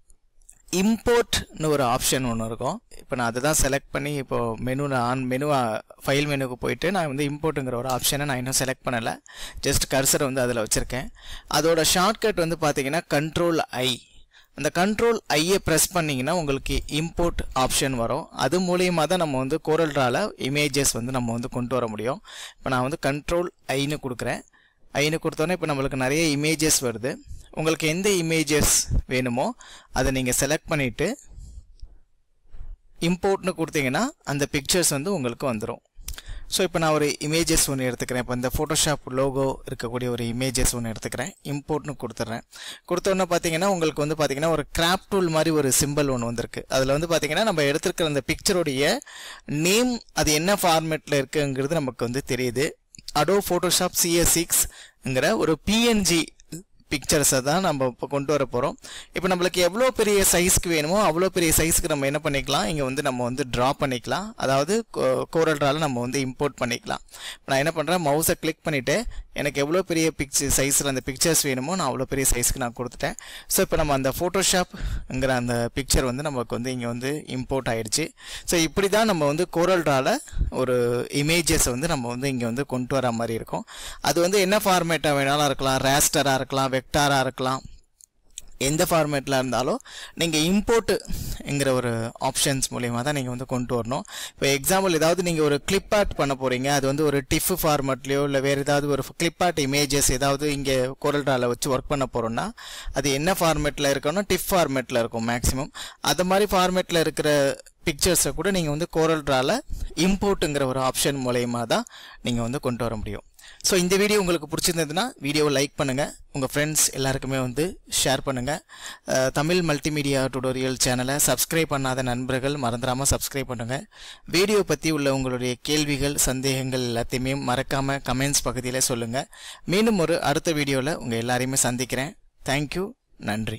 இம்போர்ட்னு ஒரு ஆப்ஷன் ஒன்று இருக்கும் இப்போ நான் அதை தான் செலக்ட் பண்ணி இப்போ மெனுவில் ஆன் மெனு ஃபைல் மெனுக்கு போயிட்டு நான் வந்து இம்போர்ட்டுங்கிற ஒரு ஆப்ஷனை நான் இன்னும் செலக்ட் பண்ணலை ஜஸ்ட் கர்சரை வந்து அதில் வச்சுருக்கேன் அதோட ஷார்ட்கட் வந்து பார்த்தீங்கன்னா கண்ட்ரோல் ஐ அந்த கண்ட்ரோல் ஐயை ப்ரெஸ் பண்ணிங்கன்னா உங்களுக்கு இம்போர்ட் ஆப்ஷன் வரும் அது மூலியமாக தான் நம்ம வந்து கோரல்ட்ரால இமேஜஸ் வந்து நம்ம வந்து கொண்டு வர முடியும் இப்போ நான் வந்து கண்ட்ரோல் ஐன்னு கொடுக்குறேன் ஐன்னு கொடுத்தோன்னே இப்போ நம்மளுக்கு நிறைய இமேஜஸ் வருது உங்களுக்கு எந்த இமேஜஸ் வேணுமோ அதை நீங்கள் செலக்ட் பண்ணிவிட்டு இம்போர்ட்னு கொடுத்தீங்கன்னா அந்த பிக்சர்ஸ் வந்து உங்களுக்கு வந்துடும் ஸோ இப்போ நான் ஒரு இமேஜஸ் ஒன்று எடுத்துக்கிறேன் இப்போ இந்த ஃபோட்டோஷாப் லோகோ இருக்கக்கூடிய ஒரு இமேஜஸ் ஒன்று எடுத்துக்கிறேன் இம்போர்ட்னு கொடுத்துட்றேன் கொடுத்தோன்னே பார்த்தீங்கன்னா உங்களுக்கு வந்து பார்த்தீங்கன்னா ஒரு கிராப் டூல் மாதிரி ஒரு சிம்பிள் ஒன்று வந்திருக்கு அதில் வந்து பார்த்தீங்கன்னா நம்ம எடுத்துருக்கிற அந்த பிக்சருடைய நேம் அது என்ன ஃபார்மேட்டில் இருக்குங்கிறது நமக்கு வந்து தெரியுது அடோ ஃபோட்டோஷாப் சிஎஸ் சிக்ஸ்ங்கிற ஒரு பிஎன்ஜி பிக்சர்ஸை தான் நம்ம இப்போ கொண்டு வர போகிறோம் இப்போ நம்மளுக்கு எவ்வளோ பெரிய சைஸ்க்கு வேணுமோ அவ்வளோ பெரிய சைஸ்க்கு நம்ம என்ன பண்ணிக்கலாம் இங்கே வந்து நம்ம வந்து ட்ரா பண்ணிக்கலாம் அதாவது கோரல்ட்ரால நம்ம வந்து இம்போர்ட் பண்ணிக்கலாம் நான் என்ன பண்ணுறேன் மவுஸை கிளிக் பண்ணிவிட்டு எனக்கு எவ்வளோ பெரிய பிக்சர் சைஸில் அந்த பிக்சர்ஸ் வேணுமோ நான் அவ்வளோ பெரிய சைஸ்க்கு நான் கொடுத்துட்டேன் ஸோ இப்போ நம்ம அந்த ஃபோட்டோஷாப்ங்கிற அந்த பிக்சர் வந்து நமக்கு வந்து இங்கே வந்து இம்போர்ட் ஆயிடுச்சு ஸோ இப்படி தான் நம்ம வந்து கோரல்ட்ரால ஒரு இமேஜஸ் வந்து நம்ம வந்து இங்கே வந்து கொண்டு வர மாதிரி இருக்கும் அது வந்து என்ன ஃபார்மேட்டாக வேணாலும் இருக்கலாம் ரேஸ்டராக இருக்கலாம் வெக்டாராக இருக்கலாம் எந்த ஃபார்மேட்டில் இருந்தாலும் நீங்கள் இம்போர்ட்டுங்கிற ஒரு ஆப்ஷன்ஸ் மூலயமா தான் நீங்கள் வந்து கொண்டு வரணும் இப்போ எக்ஸாம்பிள் ஏதாவது நீங்கள் ஒரு கிளிப் ஆர்ட் பண்ண போகிறீங்க அது வந்து ஒரு டிஃப் ஃபார்மேட்லேயோ இல்லை வேறு ஏதாவது ஒரு கிளிப் ஆர்ட் இமேஜஸ் ஏதாவது இங்கே கோரல்ட்ராவில் வச்சு ஒர்க் பண்ண போகிறோம்னா அது என்ன ஃபார்மேட்டில் இருக்கணும் டிஃப் ஃபார்மேட்டில் இருக்கும் மேக்ஸிமம் அது மாதிரி ஃபார்மேட்டில் இருக்கிற பிக்சர்ஸை கூட நீங்கள் வந்து கோரல்ட்ராவில் இம்போர்ட்டுங்கிற ஒரு ஆப்ஷன் மூலயமா தான் நீங்கள் வந்து கொண்டு வர முடியும் ஸோ இந்த வீடியோ உங்களுக்கு பிடிச்சிருந்ததுன்னா வீடியோவை லைக் பண்ணுங்கள் உங்கள் ஃப்ரெண்ட்ஸ் எல்லாருக்குமே வந்து ஷேர் பண்ணுங்கள் தமிழ் மல்டிமீடியா டுடோரியல் சேனலை சப்ஸ்கிரைப் பண்ணாத நண்பர்கள் மறந்துடாமல் சப்ஸ்கிரைப் பண்ணுங்கள் வீடியோ பற்றி உள்ள உங்களுடைய கேள்விகள் சந்தேகங்கள் எல்லாத்தையுமே மறக்காமல் கமெண்ட்ஸ் பகுதியில் சொல்லுங்கள் மீண்டும் ஒரு அடுத்த வீடியோவில் உங்கள் எல்லாரையுமே சந்திக்கிறேன் தேங்க்யூ நன்றி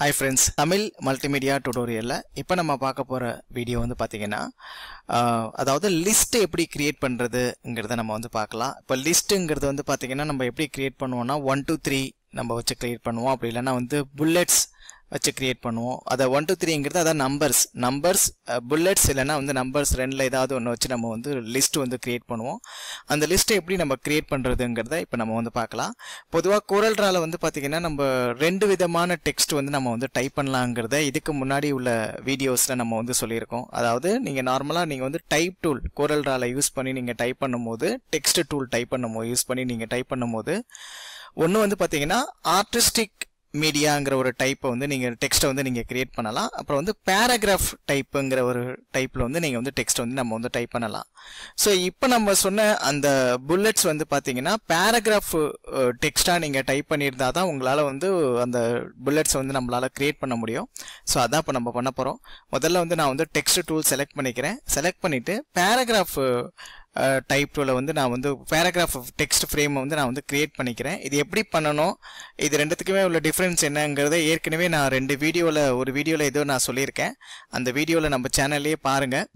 ஹாய் ஃப்ரெண்ட்ஸ் தமிழ் மல்டிமீடியா டுடோரியலில் இப்போ நம்ம பார்க்க போகிற வீடியோ வந்து பார்த்தீங்கன்னா ஆஹ், அதாவது லிஸ்ட் எப்படி கிரியேட் பண்ணுறதுங்கிறத நம்ம வந்து பார்க்கலாம் இப்போ லிஸ்ட்டுங்கிறது வந்து பார்த்தீங்கன்னா நம்ம எப்படி கிரியேட் பண்ணுவோம்னா ஒன் டூ த்ரீ நம்ம வச்சு கிரியேட் பண்ணுவோம் அப்படி இல்லைன்னா வந்து புல்லெட்ஸ் வச்சு கிரியேட் பண்ணுவோம் அதை ஒன் டூ த்ரீங்கிறது அதான் நம்பர்ஸ் நம்பர்ஸ் புல்லெட்ஸ் இல்லைன்னா வந்து நம்பர்ஸ் ரெண்டில் ஏதாவது ஒன்று வச்சு நம்ம வந்து லிஸ்ட் வந்து கிரியேட் பண்ணுவோம் அந்த லிஸ்ட்டை எப்படி நம்ம கிரியேட் பண்ணுறதுங்கிறத இப்போ நம்ம வந்து பார்க்கலாம் பொதுவாக கோரல்ட்ரால வந்து பார்த்தீங்கன்னா நம்ம ரெண்டு விதமான டெக்ஸ்ட் வந்து நம்ம வந்து டைப் பண்ணலாங்கிறத இதுக்கு முன்னாடி உள்ள வீடியோஸில் நம்ம வந்து சொல்லியிருக்கோம் அதாவது நீங்கள் நார்மலாக நீங்கள் வந்து டைப் டூல் கோரல்ட்ரால யூஸ் பண்ணி நீங்கள் டைப் பண்ணும்போது டெக்ஸ்ட் டூல் டைப் பண்ணும்போது யூஸ் பண்ணி நீங்கள் டைப் பண்ணும்போது ஒன்று வந்து பார்த்தீங்கன்னா ஆர்டிஸ்டிக் மீடியாங்கிற ஒரு டைப்பை வந்து நீங்கள் டெக்ஸ்ட்டை வந்து நீங்கள் கிரியேட் பண்ணலாம் அப்புறம் வந்து பேராகிராஃப் டைப்புங்கிற ஒரு டைப்பில் வந்து நீங்கள் வந்து டெக்ஸ்ட் வந்து நம்ம வந்து டைப் பண்ணலாம் ஸோ இப்போ நம்ம சொன்ன அந்த புல்லட்ஸ் வந்து பார்த்தீங்கன்னா பேராகிராஃப் டெக்ஸ்ட்டாக நீங்கள் டைப் பண்ணியிருந்தா தான் உங்களால் வந்து அந்த புல்லட்ஸ் வந்து நம்மளால் கிரியேட் பண்ண முடியும் ஸோ அதான் இப்போ நம்ம பண்ண போகிறோம் முதல்ல வந்து நான் வந்து டெக்ஸ்ட் டூல் செலக்ட் பண்ணிக்கிறேன் செலக்ட் பண்ணிவிட்டு பேராகிராஃப் டைப் டூவில் வந்து நான் வந்து பேராகிராஃப் டெக்ஸ்ட் ஃப்ரேமை வந்து நான் வந்து கிரியேட் பண்ணிக்கிறேன் இது எப்படி பண்ணணும் இது ரெண்டுத்துக்குமே உள்ள டிஃப்ரென்ஸ் என்னங்கிறத ஏற்கனவே நான் ரெண்டு வீடியோவில் ஒரு வீடியோவில் ஏதோ நான் சொல்லியிருக்கேன் அந்த வீடியோவில் நம்ம சேனல்லையே பாருங்கள்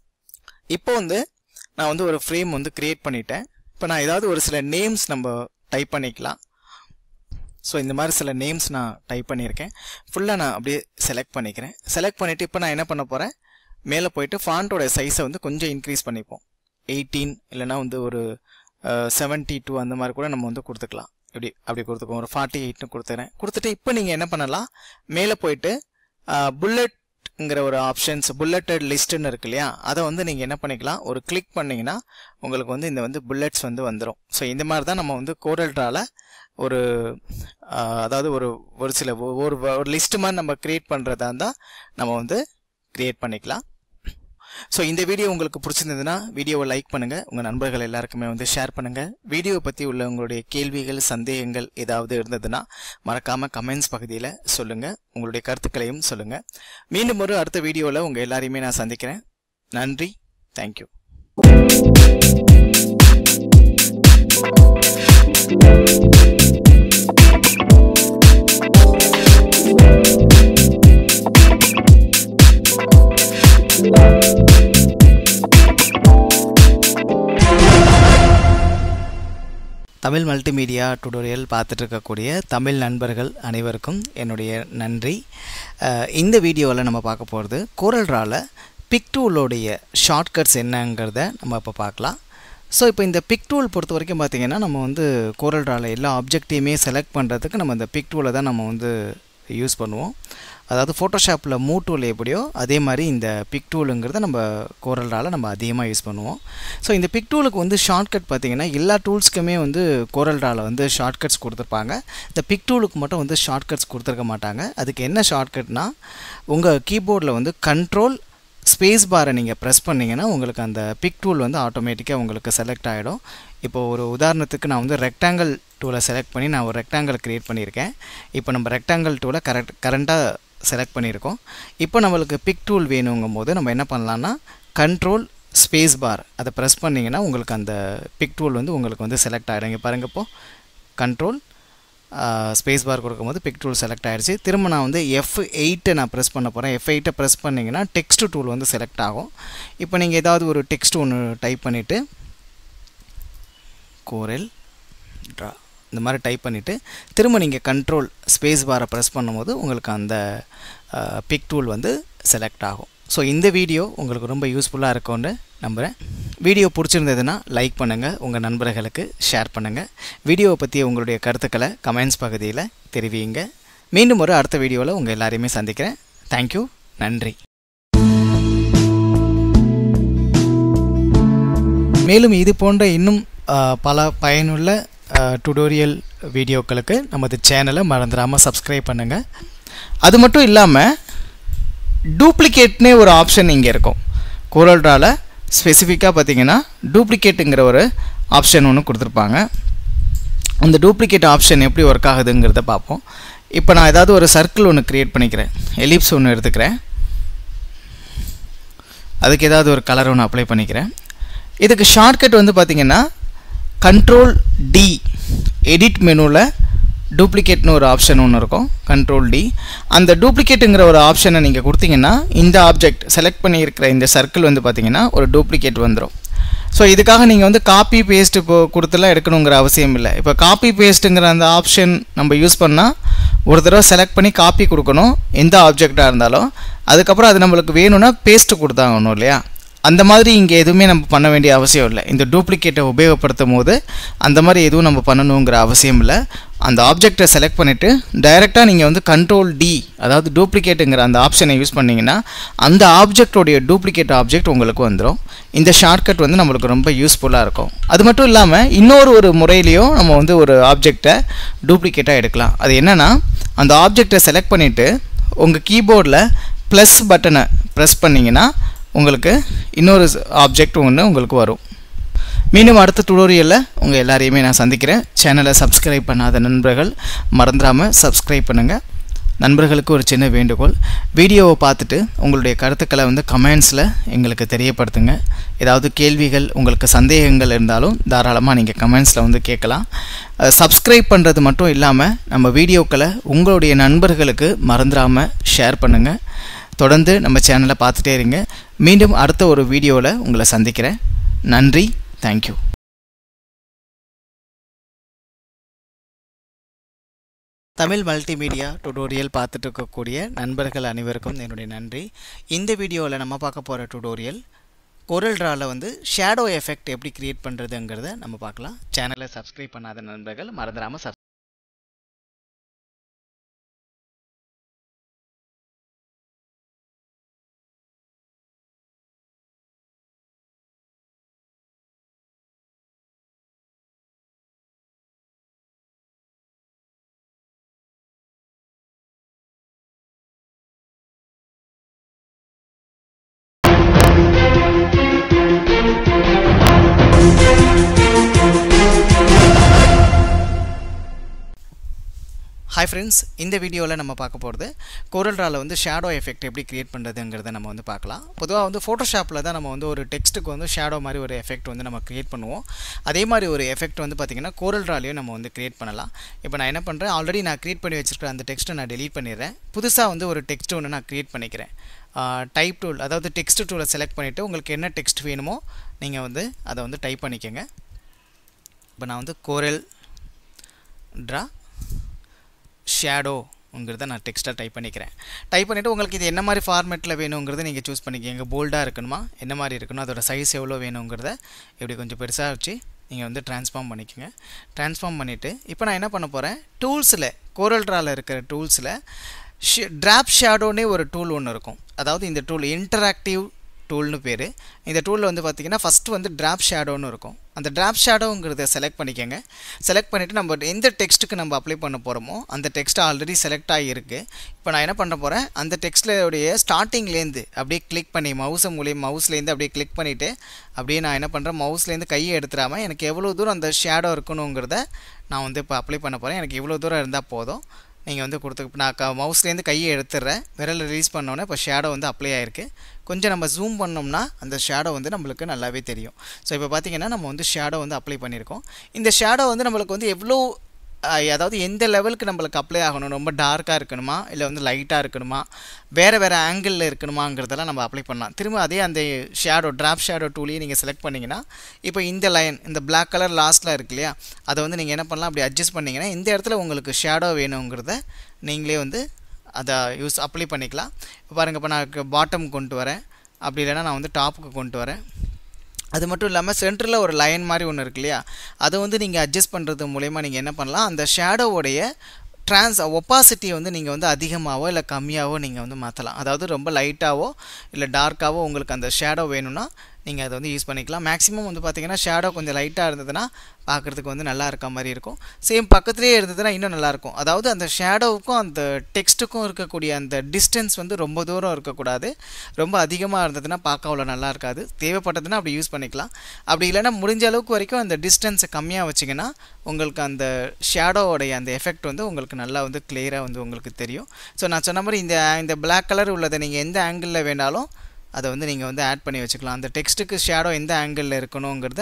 இப்போ வந்து நான் வந்து ஒரு ஃப்ரேம் வந்து கிரியேட் பண்ணிட்டேன் இப்போ நான் ஏதாவது ஒரு சில நேம்ஸ் நம்ம டைப் பண்ணிக்கலாம் ஸோ இந்த மாதிரி சில நேம்ஸ் நான் டைப் பண்ணியிருக்கேன் ஃபுல்லாக நான் அப்படியே செலக்ட் பண்ணிக்கிறேன் செலக்ட் பண்ணிவிட்டு இப்போ நான் என்ன பண்ண போகிறேன் மேலே போயிட்டு ஃபாண்ட்டோட சைஸை வந்து கொஞ்சம் இன்க்ரீஸ் பண்ணிப்போம் எயிட்டீன் இல்லைனா வந்து ஒரு செவன்ட்டி டூ அந்த மாதிரி கூட நம்ம வந்து கொடுத்துக்கலாம் இப்படி அப்படி கொடுத்துக்கோம் ஒரு ஃபார்ட்டி எயிட்னு கொடுத்துறேன் கொடுத்துட்டு இப்போ நீங்கள் என்ன பண்ணலாம் மேலே போயிட்டு புல்லட்ங்கிற ஒரு ஆப்ஷன்ஸ் புல்லட்டட் லிஸ்ட்டுன்னு இருக்கு இல்லையா அதை வந்து நீங்கள் என்ன பண்ணிக்கலாம் ஒரு கிளிக் பண்ணிங்கன்னா உங்களுக்கு வந்து இந்த வந்து புல்லட்ஸ் வந்து வந்துடும் ஸோ இந்த மாதிரி தான் நம்ம வந்து கோரல்ட்ரால ஒரு ஆஹ், அதாவது ஒரு ஒரு சில ஒ- ஒரு ஒரு லிஸ்ட் மாதிரி நம்ம கிரியேட் பண்ணுறதா இருந்தால் நம்ம வந்து கிரியேட் பண்ணிக்கலாம் ஸோ இந்த வீடியோ உங்களுக்கு பிடிச்சிருந்ததுன்னா வீடியோவை லைக் பண்ணுங்கள் உங்கள் நண்பர்கள் எல்லாருக்குமே வந்து ஷேர் பண்ணுங்கள் வீடியோவை பற்றி உள்ள உங்களுடைய கேள்விகள் சந்தேகங்கள் ஏதாவது இருந்ததுன்னா மறக்காமல் கமெண்ட்ஸ் பகுதியில் சொல்லுங்கள் உங்களுடைய கருத்துக்களையும் சொல்லுங்கள் மீண்டும் ஒரு அடுத்த வீடியோவில் உங்கள் எல்லாரையுமே நான் சந்திக்கிறேன் நன்றி தேங்க்யூ தமிழ் மல்டிமீடியா டுடோரியல் பார்த்துட்டு இருக்கக்கூடிய தமிழ் நண்பர்கள் அனைவருக்கும் என்னுடைய நன்றி அஹ் இந்த வீடியோவில் நம்ம பார்க்க போகிறது கோரல்ட்ரால பிக் டூலோடைய ஷார்ட்கட்ஸ் என்னங்கிறத நம்ம இப்போ பார்க்கலாம் ஸோ இப்போ இந்த பிக் டூல் பொறுத்த வரைக்கும் பார்த்தீங்கன்னா நம்ம வந்து கோரல்ட்ரால எல்லா ஆப்ஜெக்டையுமே செலக்ட் பண்ணுறதுக்கு நம்ம இந்த பிக் டூலை தான் நம்ம வந்து யூஸ் பண்ணுவோம் அதாவது ஃபோட்டோஷாப்பில் மூ டூல் எப்படியோ அதே மாதிரி இந்த பிக் டூலுங்கிறத நம்ம கோரல்டால் நம்ம அதிகமாக யூஸ் பண்ணுவோம் ஸோ இந்த பிக் டூலுக்கு வந்து ஷார்ட்கட் பார்த்தீங்கன்னா எல்லா டூல்ஸ்க்குமே வந்து கோரல்டால் வந்து ஷார்ட்கட்ஸ் கொடுத்துருப்பாங்க இந்த பிக் டூலுக்கு மட்டும் வந்து ஷார்ட்கட்ஸ் கொடுத்துருக்க மாட்டாங்க அதுக்கு என்ன ஷார்ட்கட்னா உங்கள் கீபோர்டில் வந்து கண்ட்ரோல் ஸ்பேஸ் பாரை நீங்கள் ப்ரெஸ் பண்ணிங்கன்னா உங்களுக்கு அந்த பிக் டூல் வந்து ஆட்டோமேட்டிக்காக உங்களுக்கு செலக்ட் ஆகிடும் இப்போ ஒரு உதாரணத்துக்கு நான் வந்து ரெக்டாங்கிள் டூலை செலக்ட் பண்ணி நான் ஒரு ரெக்டாங்கிள் க்ரியேட் பண்ணியிருக்கேன் இப்போ நம்ம ரெக்டாங்கிள் டூலை கரெக்ட் கரண்ட்டாக செலக்ட் பண்ணியிருக்கோம் இப்போ நம்மளுக்கு பிக் டூல் வேணுங்கும் போது நம்ம என்ன பண்ணலான்னா கண்ட்ரோல் ஸ்பேஸ் பார் அதை ப்ரெஸ் பண்ணிங்கன்னா உங்களுக்கு அந்த பிக் டூல் வந்து உங்களுக்கு வந்து செலக்ட் ஆகிடும் இங்கே பாருங்க இப்போ கண்ட்ரோல் ஸ்பேஸ் பார் கொடுக்கும்போது பிக் டூல் செலக்ட் ஆயிடுச்சு திரும்ப நான் வந்து எஃப் எயிட்டை நான் ப்ரெஸ் பண்ண போகிறேன் எஃப் எயிட்டை ப்ரெஸ் பண்ணிங்கன்னா டெக்ஸ்ட் டூல் வந்து செலக்ட் ஆகும் இப்போ நீங்கள் ஏதாவது ஒரு டெக்ஸ்ட் ஒன்று டைப் பண்ணிவிட்டு கோரெல் ட்ரா இந்த மாதிரி டைப் பண்ணிவிட்டு திரும்ப நீங்கள் கண்ட்ரோல் ஸ்பேஸ் பாரை ப்ரெஸ் பண்ணும்போது உங்களுக்கு அந்த பிக் டூல் வந்து செலக்ட் ஆகும் ஸோ இந்த வீடியோ உங்களுக்கு ரொம்ப யூஸ்ஃபுல்லாக இருக்கும்னு நம்புகிறேன் வீடியோ பிடிச்சிருந்ததுன்னா லைக் பண்ணுங்கள் உங்கள் நண்பர்களுக்கு ஷேர் பண்ணுங்கள் வீடியோவை பற்றி உங்களுடைய கருத்துக்களை கமெண்ட்ஸ் பகுதியில் தெரிவிங்க மீண்டும் ஒரு அடுத்த வீடியோவில் உங்கள் எல்லாரையுமே சந்திக்கிறேன் தேங்க்யூ நன்றி மேலும் இது போன்ற இன்னும் ஆ, பல பயனுள்ள டுடோரியல் வீடியோக்களுக்கு நமது சேனலை மறந்துடாமல் சப்ஸ்கிரைப் பண்ணுங்கள் அது மட்டும் இல்லாமல் டூப்ளிகேட்னே ஒரு ஆப்ஷன் இங்கே இருக்கும் கோரல்ட்ரால ஸ்பெசிஃபிக்காக பார்த்தீங்கன்னா டூப்ளிகேட்டுங்கிற ஒரு ஆப்ஷன் ஒன்று கொடுத்துருப்பாங்க அந்த டூப்ளிகேட் ஆப்ஷன் எப்படி ஒர்க் ஆகுதுங்கிறத பார்ப்போம் இப்போ நான் ஏதாவது ஒரு சர்க்கிள் ஒன்று க்ரியேட் பண்ணிக்கிறேன் எலிப்ஸ் ஒன்று எடுத்துக்கிறேன் அதுக்கு ஏதாவது ஒரு கலர் ஒன்று அப்ளை பண்ணிக்கிறேன் இதுக்கு ஷார்ட்கட் வந்து பார்த்தீங்கன்னா கண்ட்ரோல் டி எடிட் மெனுவில் டூப்ளிகேட்னு ஒரு ஆப்ஷன் ஒன்று இருக்கும் கண்ட்ரோல் டி அந்த டூப்ளிகேட்டுங்கிற ஒரு ஆப்ஷனை நீங்கள் கொடுத்தீங்கன்னா இந்த ஆப்ஜெக்ட் செலக்ட் பண்ணியிருக்கிற இந்த சர்க்கிள் வந்து பார்த்தீங்கன்னா ஒரு டூப்ளிகேட் வந்துடும் ஸோ இதுக்காக நீங்கள் வந்து காப்பி பேஸ்ட் இப்போ கொடுத்துலாம் எடுக்கணுங்கிற அவசியம் இல்லை இப்போ காப்பி பேஸ்ட்டுங்கிற அந்த ஆப்ஷன் நம்ம யூஸ் பண்ணால் ஒரு தடவை செலக்ட் பண்ணி காப்பி கொடுக்கணும் எந்த ஆப்ஜெக்டாக இருந்தாலும் அதுக்கப்புறம் அது நம்மளுக்கு வேணும்னா பேஸ்ட்டு கொடுத்தாகணும் இல்லையா அந்த மாதிரி இங்கே எதுவுமே நம்ம பண்ண வேண்டிய அவசியம் இல்லை இந்த டூப்ளிகேட்டை உபயோகப்படுத்தும் போது அந்த மாதிரி எதுவும் நம்ம பண்ணணுங்கிற அவசியம் இல்லை அந்த ஆப்ஜெக்டை செலக்ட் பண்ணிவிட்டு டைரெக்டாக நீங்கள் வந்து கண்ட்ரோல் டி அதாவது டூப்ளிகேட்டுங்கிற அந்த ஆப்ஷனை யூஸ் பண்ணிங்கன்னா அந்த ஆப்ஜெக்டோடைய டூப்ளிகேட் ஆப்ஜெக்ட் உங்களுக்கு வந்துடும் இந்த ஷார்ட்கட் வந்து நம்மளுக்கு ரொம்ப யூஸ்ஃபுல்லாக இருக்கும் அது மட்டும் இல்லாமல் இன்னொரு ஒரு முறையிலையும் நம்ம வந்து ஒரு ஆப்ஜெக்டை டூப்ளிகேட்டாக எடுக்கலாம் அது என்னென்னா அந்த ஆப்ஜெக்டை செலக்ட் பண்ணிவிட்டு உங்கள் கீபோர்டில் ப்ளஸ் பட்டனை ப்ரெஸ் பண்ணிங்கன்னா உங்களுக்கு இன்னொரு ஆப்ஜெக்ட் ஒன்று உங்களுக்கு வரும் மீண்டும் அடுத்த டுடோரியலில் உங்கள் எல்லாரையுமே நான் சந்திக்கிறேன் சேனலை சப்ஸ்கிரைப் பண்ணாத நண்பர்கள் மறந்துடாமல் சப்ஸ்கிரைப் பண்ணுங்கள் நண்பர்களுக்கு ஒரு சின்ன வேண்டுகோள் வீடியோவை பார்த்துட்டு உங்களுடைய கருத்துக்களை வந்து கமெண்ட்ஸில் எங்களுக்கு தெரியப்படுத்துங்க ஏதாவது கேள்விகள் உங்களுக்கு சந்தேகங்கள் இருந்தாலும் தாராளமாக நீங்கள் கமெண்ட்ஸில் வந்து கேட்கலாம் சப்ஸ்கிரைப் பண்ணுறது மட்டும் இல்லாமல் நம்ம வீடியோக்களை உங்களுடைய நண்பர்களுக்கு மறந்துடாமல் ஷேர் பண்ணுங்கள் தொடர்ந்து நம்ம சேனலை பார்த்துட்டே இருங்க மீண்டும் அடுத்த ஒரு வீடியோவில் உங்களை சந்திக்கிறேன் நன்றி தேங்க்யூ தமிழ் மல்டிமீடியா டுடோரியல் பார்த்துட்டு இருக்கக்கூடிய நண்பர்கள் அனைவருக்கும் என்னுடைய நன்றி இந்த வீடியோவில் நம்ம பார்க்க போகிற டுடோரியல் கொரல் ட்ராவில் வந்து ஷேடோ எஃபெக்ட் எப்படி க்ரியேட் பண்ணுறதுங்கிறத நம்ம பார்க்கலாம் சேனலை சப்ஸ்கிரைப் பண்ணாத நண்பர்கள் மறந்துடாமல் சப் ஹாய் ஃப்ரெண்ட்ஸ் இந்த வீடியோவில் நம்ம பார்க்க போகிறது கோரல்ட்ராவில் வந்து ஷேடோ எஃபெக்ட் எப்படி க்ரியேட் பண்ணுறதுங்கிறத நம்ம வந்து பார்க்கலாம் பொதுவாக வந்து ஃபோட்டோஷாப்பில் தான் நம்ம வந்து ஒரு டெக்ஸ்ட்டுக்கு வந்து ஷேடோ மாதிரி ஒரு எஃபெக்ட் வந்து நம்ம க்ரியேட் பண்ணுவோம் அதே மாதிரி ஒரு எஃபெக்ட் வந்து பார்த்திங்கன்னா கோரல்ட்ராலையும் நம்ம வந்து க்ரியேட் பண்ணலாம் இப்போ நான் என்ன பண்ணுறேன் ஆல்ரெடி நான் க்ரியேட் பண்ணி வச்சிருக்கிற அந்த டெக்ஸ்ட்டை நான் டெலீட் பண்ணிடுறேன் புதுசாக வந்து ஒரு டெக்ஸ்ட் ஒன்று நான் க்ரியேட் பண்ணிக்கிறேன் டைப் டூல் அதாவது டெக்ஸ்ட் டூலை செலக்ட் பண்ணிவிட்டு உங்களுக்கு என்ன டெக்ஸ்ட் வேணுமோ நீங்கள் வந்து அதை வந்து டைப் பண்ணிக்கோங்க இப்போ நான் வந்து கோரல் ட்ரா ஷேடோங்கிறத நான் டெக்ஸ்ட்டாக டைப் பண்ணிக்கிறேன் டைப் பண்ணிவிட்டு உங்களுக்கு இது என்ன மாதிரி ஃபார்மேட்டில் வேணுங்கிறத நீங்கள் சூஸ் பண்ணிக்கோங்க போல்டாக இருக்கணுமா என்ன மாதிரி இருக்கணும் அதோட சைஸ் எவ்வளோ வேணுங்கிறத இப்படி கொஞ்சம் பெருசாக வச்சு நீங்கள் வந்து ட்ரான்ஸ்ஃபார்ம் பண்ணிக்கோங்க ட்ரான்ஸ்ஃபார்ம் பண்ணிவிட்டு இப்போ நான் என்ன பண்ண போகிறேன் டூல்ஸில் கோரல்ட்ராவில் இருக்கிற டூல்ஸில் ஷி ட்ராப் ஷேடோனே ஒரு டூல் ஒன்று இருக்கும் அதாவது இந்த டூல் இன்டராக்டிவ் டூல்னு பேர் இந்த டூலில் வந்து பார்த்திங்கன்னா ஃபஸ்ட்டு வந்து ட்ராப் ஷேடோன்னு இருக்கும் அந்த ட்ராப் ஷேடோங்கிறத செலக்ட் பண்ணிக்கோங்க செலக்ட் பண்ணிவிட்டு நம்ம எந்த டெக்ஸ்ட்டுக்கு நம்ம அப்ளை பண்ண போகிறோமோ அந்த டெக்ஸ்ட் ஆல்ரெடி செலக்ட் ஆகியிருக்கு இப்போ நான் என்ன பண்ண போகிறேன் அந்த டெக்ஸ்ட்லேயே ஸ்டார்டிங்லேருந்து அப்படியே கிளிக் பண்ணி மவுஸை மூலியம் மவுஸ்லேருந்து அப்படியே கிளிக் பண்ணிவிட்டு அப்படியே நான் என்ன பண்ணுறேன் மவுஸ்லேருந்து கையை எடுத்துடாமல் எனக்கு எவ்வளோ தூரம் அந்த ஷேடோ இருக்கணுங்கிறத நான் வந்து இப்போ அப்ளை பண்ண போகிறேன் எனக்கு இவ்வளோ தூரம் இருந்தால் போதும் நீங்கள் வந்து கொடுத்து நான் க மவுஸ்லேருந்து கையை எடுத்துடுறேன் விரல் ரிலீஸ் பண்ணோன்னே இப்போ ஷேடோ வந்து அப்ளை ஆயிருக்கு கொஞ்சம் நம்ம ஜூம் பண்ணோம்னா அந்த ஷேடோ வந்து நம்மளுக்கு நல்லாவே தெரியும் ஸோ இப்போ பார்த்தீங்கன்னா நம்ம வந்து ஷேடோ வந்து அப்ளை பண்ணியிருக்கோம் இந்த ஷேடோ வந்து நம்மளுக்கு வந்து எவ்வளோ அதாவது எந்த லெவலுக்கு நம்மளுக்கு அப்ளை ஆகணும் ரொம்ப டார்க்காக இருக்கணுமா இல்லை வந்து லைட்டாக இருக்கணுமா வேறு வேறு ஆங்கிளில் இருக்கணுமாங்கிறதெல்லாம் நம்ம அப்ளை பண்ணலாம் திரும்ப அதே அந்த ஷேடோ ட்ராப் ஷேடோ டூலையும் நீங்கள் செலக்ட் பண்ணிங்கன்னா இப்போ இந்த லைன் இந்த பிளாக் கலர் லாஸ்ட்டில் இருக்கு இல்லையா அதை வந்து நீங்கள் என்ன பண்ணலாம் அப்படி அட்ஜஸ்ட் பண்ணிங்கன்னா இந்த இடத்துல உங்களுக்கு ஷேடோ வேணுங்கிறத நீங்களே வந்து அதை யூஸ் அப்ளை பண்ணிக்கலாம் இப்போ பாருங்கள் இப்போ நான் பாட்டம் கொண்டு வரேன் அப்படி இல்லைன்னா நான் வந்து டாப்புக்கு கொண்டு வரேன் அது மட்டும் இல்லாமல் சென்டரில் ஒரு லைன் மாதிரி ஒன்று இருக்கு இல்லையா அதை வந்து நீங்கள் அட்ஜஸ்ட் பண்ணுறது மூலயமா நீங்கள் என்ன பண்ணலாம் அந்த ஷேடோவோடைய ட்ரான்ஸ் ஒப்பாசிட்டியை வந்து நீங்கள் வந்து அதிகமாகவோ இல்லை கம்மியாகவோ நீங்கள் வந்து மாற்றலாம் அதாவது ரொம்ப லைட்டாகவோ இல்லை டார்க்காகவோ உங்களுக்கு அந்த ஷேடோ வேணும்னா நீங்கள் அதை வந்து யூஸ் பண்ணிக்கலாம் மேக்ஸிமம் வந்து பார்த்தீங்கன்னா ஷேடோ கொஞ்சம் லைட்டாக இருந்ததுன்னா பார்க்குறதுக்கு வந்து நல்லா இருக்க மாதிரி இருக்கும் சேம் பக்கத்துலேயே இருந்ததுன்னா இன்னும் நல்லாயிருக்கும் அதாவது அந்த ஷேடோவுக்கும் அந்த டெக்ஸ்ட்டுக்கும் இருக்கக்கூடிய அந்த டிஸ்டன்ஸ் வந்து ரொம்ப தூரம் இருக்கக்கூடாது ரொம்ப அதிகமாக இருந்ததுன்னா பார்க்க அவ்வளோ நல்லா இருக்காது தேவைப்பட்டதுன்னா அப்படி யூஸ் பண்ணிக்கலாம் அப்படி இல்லைன்னா முடிஞ்ச அளவுக்கு வரைக்கும் அந்த டிஸ்டன்ஸை கம்மியாக வச்சிங்கன்னா உங்களுக்கு அந்த ஷேடோவோடைய அந்த எஃபெக்ட் வந்து உங்களுக்கு நல்லா வந்து கிளியராக வந்து உங்களுக்கு தெரியும் ஸோ நான் சொன்ன மாதிரி இந்த இந்த பிளாக் கலர் உள்ளதை நீங்கள் எந்த ஆங்கிளில் வேணாலும் அதை வந்து நீங்கள் வந்து ஆட் பண்ணி வச்சுக்கலாம் அந்த டெக்ஸ்ட்டுக்கு ஷேடோ எந்த ஆங்கிளில் இருக்கணுங்கிறத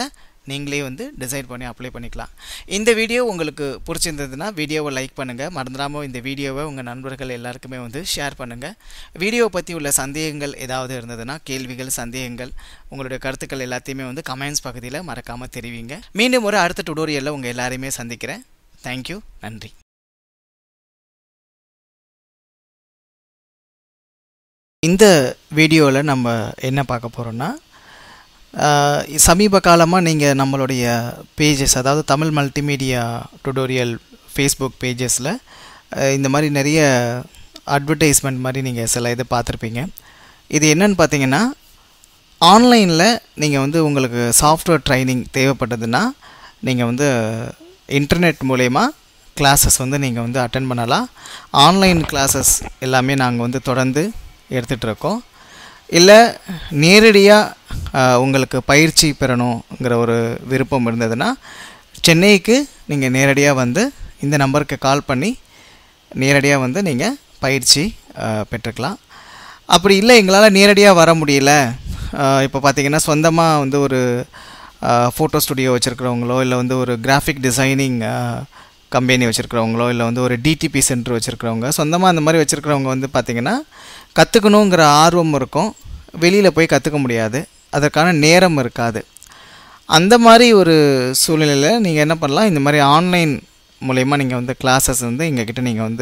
நீங்களே வந்து டிசைட் பண்ணி அப்ளை பண்ணிக்கலாம் இந்த வீடியோ உங்களுக்கு பிடிச்சிருந்ததுன்னா வீடியோவை லைக் பண்ணுங்கள் மறந்துடாமல் இந்த வீடியோவை உங்கள் நண்பர்கள் எல்லாருக்குமே வந்து ஷேர் பண்ணுங்கள் வீடியோவை பற்றி உள்ள சந்தேகங்கள் ஏதாவது இருந்ததுன்னா கேள்விகள் சந்தேகங்கள் உங்களுடைய கருத்துக்கள் எல்லாத்தையுமே வந்து கமெண்ட்ஸ் பகுதியில் மறக்காமல் தெரிவிங்க மீண்டும் ஒரு அடுத்த டுடோரியலில் உங்கள் எல்லாரையுமே சந்திக்கிறேன் தேங்க்யூ நன்றி இந்த வீடியோவில் நம்ம என்ன பார்க்க போகிறோன்னா சமீப காலமாக நீங்கள் நம்மளுடைய பேஜஸ் அதாவது தமிழ் மல்டிமீடியா டுடோரியல் ஃபேஸ்புக் பேஜஸில் இந்த மாதிரி நிறைய அட்வர்டைஸ்மெண்ட் மாதிரி நீங்கள் சில இது பார்த்துருப்பீங்க இது என்னன்னு பார்த்தீங்கன்னா ஆன்லைனில் நீங்கள் வந்து உங்களுக்கு சாஃப்ட்வேர் ட்ரைனிங் தேவைப்பட்டதுன்னா நீங்கள் வந்து இன்டர்நெட் மூலயமா கிளாஸஸ் வந்து நீங்கள் வந்து அட்டன் பண்ணலாம் ஆன்லைன் கிளாஸஸ் எல்லாமே நாங்கள் வந்து தொடர்ந்து எடுத்துகிட்ருக்கோம் இல்லை நேரடியாக உங்களுக்கு பயிற்சி பெறணுங்கிற ஒரு விருப்பம் இருந்ததுன்னா சென்னைக்கு நீங்கள் நேரடியாக வந்து இந்த நம்பருக்கு கால் பண்ணி நேரடியாக வந்து நீங்கள் பயிற்சி பெற்றுக்கலாம் அப்படி இல்லை எங்களால் நேரடியாக வர முடியல இப்போ பார்த்தீங்கன்னா சொந்தமாக வந்து ஒரு ஃபோட்டோ ஸ்டுடியோ வச்சுருக்கிறவங்களோ இல்லை வந்து ஒரு கிராஃபிக் டிசைனிங் கம்பெனி வச்சுருக்கிறவங்களோ இல்லை வந்து ஒரு டிடிபி சென்டர் வச்சுருக்கிறவங்க சொந்தமாக அந்த மாதிரி வச்சுருக்கிறவங்க வந்து பார்த்திங்கன்னா கற்றுக்கணுங்கிற ஆர்வம் இருக்கும் வெளியில் போய் கற்றுக்க முடியாது அதற்கான நேரம் இருக்காது அந்த மாதிரி ஒரு சூழ்நிலையில் நீங்கள் என்ன பண்ணலாம் இந்த மாதிரி ஆன்லைன் மூலயமா நீங்கள் வந்து கிளாஸஸ் வந்து எங்ககிட்ட நீங்கள் வந்து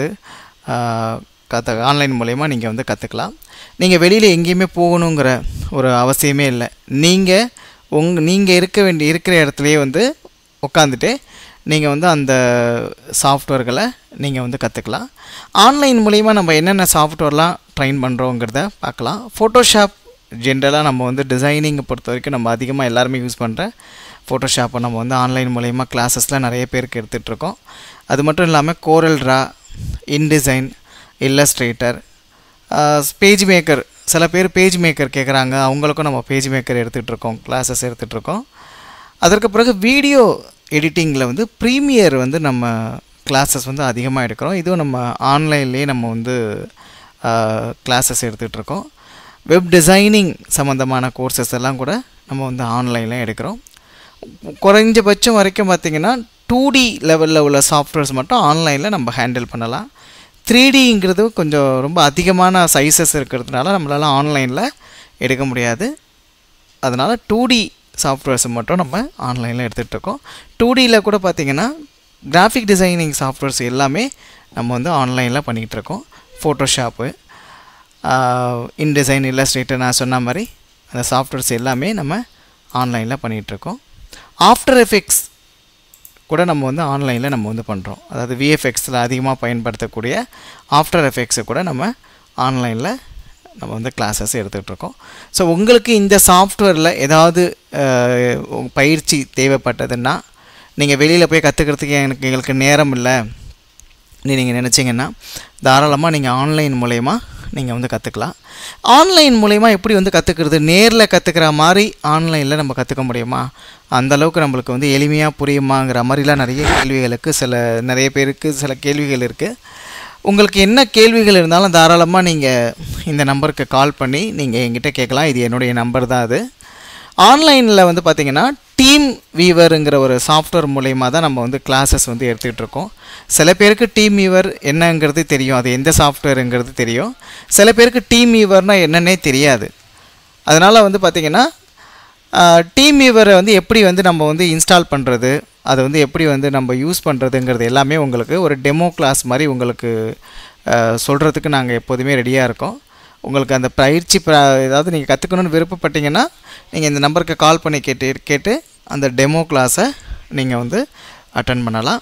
கற்று ஆன்லைன் மூலயமா நீங்கள் வந்து கற்றுக்கலாம் நீங்கள் வெளியில் எங்கேயுமே போகணுங்கிற ஒரு அவசியமே இல்லை நீங்கள் உங் நீங்கள் இருக்க வேண்டிய இருக்கிற இடத்துலையே வந்து உட்காந்துட்டு நீங்கள் வந்து அந்த சாஃப்ட்வேர்களை நீங்கள் வந்து கற்றுக்கலாம் ஆன்லைன் மூலிமா நம்ம என்னென்ன சாஃப்ட்வேர்லாம் ட்ரைன் பண்ணுறோங்கிறத பார்க்கலாம் ஃபோட்டோஷாப் ஜென்ரலாக நம்ம வந்து டிசைனிங்கை பொறுத்த வரைக்கும் நம்ம அதிகமாக எல்லாருமே யூஸ் பண்ணுற ஃபோட்டோஷாப்பை நம்ம வந்து ஆன்லைன் மூலயமா கிளாஸஸ்லாம் நிறைய பேருக்கு எடுத்துகிட்ருக்கோம் அது மட்டும் இல்லாமல் Corel Draw InDesign Illustrator PageMaker சில பேர் பேஜ் மேக்கர் கேட்குறாங்க அவங்களுக்கும் நம்ம பேஜ் மேக்கர் எடுத்துகிட்ருக்கோம் கிளாஸஸ் எடுத்துகிட்ருக்கோம் அதற்கு பிறகு வீடியோ எடிட்டிங்கில் வந்து ப்ரீமியர் வந்து நம்ம கிளாஸஸ் வந்து அதிகமாக எடுக்கிறோம் இதுவும் நம்ம ஆன்லைன்லேயே நம்ம வந்து கிளாஸஸ் எடுத்துகிட்ருக்கோம் வெப் டிசைனிங் சம்மந்தமான கோர்சஸ் எல்லாம் கூட நம்ம வந்து ஆன்லைனில் எடுக்கிறோம் குறைஞ்சபட்சம் வரைக்கும் பார்த்திங்கன்னா டூ டி லெவலில் உள்ள சாஃப்ட்வேர்ஸ் மட்டும் ஆன்லைனில் நம்ம ஹேண்டில் பண்ணலாம் த்ரீ டிங்கிறது கொஞ்சம் ரொம்ப அதிகமான சைஸஸ் இருக்கிறதுனால நம்மளால் ஆன்லைனில் எடுக்க முடியாது அதனால் டூ டி சாஃப்ட்வேர்ஸை மட்டும் நம்ம ஆன்லைனில் எடுத்துகிட்ருக்கோம் டூ டியில் கூட பார்த்திங்கன்னா கிராஃபிக் டிசைனிங் சாஃப்ட்வேர்ஸ் எல்லாமே நம்ம வந்து ஆன்லைனில் பண்ணிக்கிட்டு இருக்கோம் ஃபோட்டோஷாப்பு இன்டிசைன் இல்லஸ்ட்ரேட்டர் நான் சொன்ன மாதிரி அந்த சாஃப்ட்வேர்ஸ் எல்லாமே நம்ம ஆன்லைனில் பண்ணிகிட்ருக்கோம் ஆஃப்டர் எஃபெக்ட்ஸ் கூட நம்ம வந்து ஆன்லைனில் நம்ம வந்து பண்ணுறோம் அதாவது விஎஃப்எக்ஸில் அதிகமாக பயன்படுத்தக்கூடிய ஆஃப்டர் எஃபெக்ட்ஸை கூட நம்ம ஆன்லைனில் நம்ம வந்து கிளாஸஸ் எடுத்துகிட்ருக்கோம் ஸோ உங்களுக்கு இந்த சாஃப்ட்வேரில் ஏதாவது பயிற்சி தேவைப்பட்டதுன்னா நீங்கள் வெளியில் போய் கற்றுக்கிறதுக்கு எனக்கு எங்களுக்கு நேரம் இல்லை நீங்கள் நினச்சிங்கன்னா தாராளமாக நீங்கள் ஆன்லைன் மூலயமா நீங்கள் வந்து கற்றுக்கலாம் ஆன்லைன் மூலயமா எப்படி வந்து கற்றுக்கிறது நேரில் கற்றுக்கிற மாதிரி ஆன்லைனில் நம்ம கற்றுக்க முடியுமா அந்தளவுக்கு நம்மளுக்கு வந்து எளிமையாக புரியுமாங்கிற மாதிரிலாம் நிறைய கேள்விகளுக்கு சில நிறைய பேருக்கு சில கேள்விகள் இருக்குது உங்களுக்கு என்ன கேள்விகள் இருந்தாலும் தாராளமாக நீங்கள் இந்த நம்பருக்கு கால் பண்ணி நீங்கள் என்கிட்ட கேட்கலாம் இது என்னுடைய நம்பர் தான் அது ஆன்லைனில் வந்து பார்த்திங்கன்னா டீம் வீவருங்கிற ஒரு சாஃப்ட்வேர் மூலயமா தான் நம்ம வந்து கிளாஸஸ் வந்து எடுத்துகிட்டு இருக்கோம் சில பேருக்கு டீம் வீவர் என்னங்கிறது தெரியும் அது எந்த சாஃப்ட்வேருங்கிறது தெரியும் சில பேருக்கு டீம் வீவர்னால் என்னன்னே தெரியாது அதனால் வந்து பார்த்திங்கன்னா டீம் வீவரை வந்து எப்படி வந்து நம்ம வந்து இன்ஸ்டால் பண்ணுறது அதை வந்து எப்படி வந்து நம்ம யூஸ் பண்ணுறதுங்கிறது எல்லாமே உங்களுக்கு ஒரு டெமோ கிளாஸ் மாதிரி உங்களுக்கு சொல்கிறதுக்கு நாங்கள் எப்போதுமே ரெடியாக இருக்கோம் உங்களுக்கு அந்த பயிற்சி ஏதாவது நீங்கள் கற்றுக்கணுன்னு விருப்பப்பட்டீங்கன்னா நீங்கள் இந்த நம்பருக்கு கால் பண்ணி கேட்டு கேட்டு அந்த டெமோ கிளாஸை நீங்கள் வந்து அட்டன் பண்ணலாம்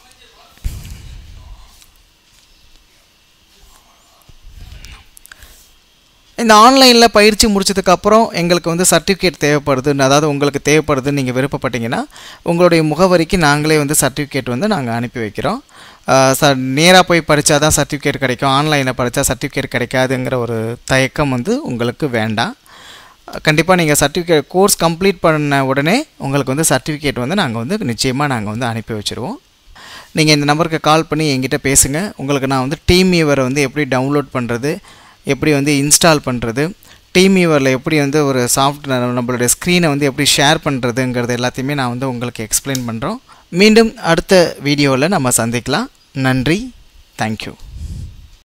இந்த ஆன்லைனில் பயிற்சி முடிச்சதுக்கப்புறம் எங்களுக்கு வந்து சர்டிஃபிகேட் தேவைப்படுது அதாவது உங்களுக்கு தேவைப்படுதுன்னு நீங்கள் விருப்பப்பட்டீங்கன்னா உங்களுடைய முகவரிக்கு நாங்களே வந்து சர்டிஃபிகேட் வந்து நாங்கள் அனுப்பி வைக்கிறோம் ச நேராக போய் படித்தா தான் சர்டிஃபிகேட் கிடைக்கும் ஆன்லைனில் படித்தா சர்டிஃபிகேட் கிடைக்காதுங்கிற ஒரு தயக்கம் வந்து உங்களுக்கு வேண்டாம் கண்டிப்பாக நீங்கள் சர்டிஃபிகேட் கோர்ஸ் கம்ப்ளீட் பண்ண உடனே உங்களுக்கு வந்து சர்டிஃபிகேட் வந்து நாங்கள் வந்து நிச்சயமாக நாங்கள் வந்து அனுப்பி வச்சுருவோம் நீங்கள் இந்த நம்பருக்கு கால் பண்ணி என்கிட்ட பேசுங்க உங்களுக்கு நான் வந்து டீம் வியூவரை வந்து எப்படி டவுன்லோட் பண்ணுறது எப்படி வந்து இன்ஸ்டால் பண்ணுறது டீம் வியூவரில் எப்படி வந்து ஒரு சாஃப்ட் நம்மளுடைய ஸ்க்ரீனை வந்து எப்படி ஷேர் பண்ணுறதுங்கிறது எல்லாத்தையுமே நான் வந்து உங்களுக்கு எக்ஸ்பிளைன் பண்ணுறோம் மீண்டும் அடுத்த வீடியோவில் நம்ம சந்திக்கலாம் நன்றி தேங்க்யூ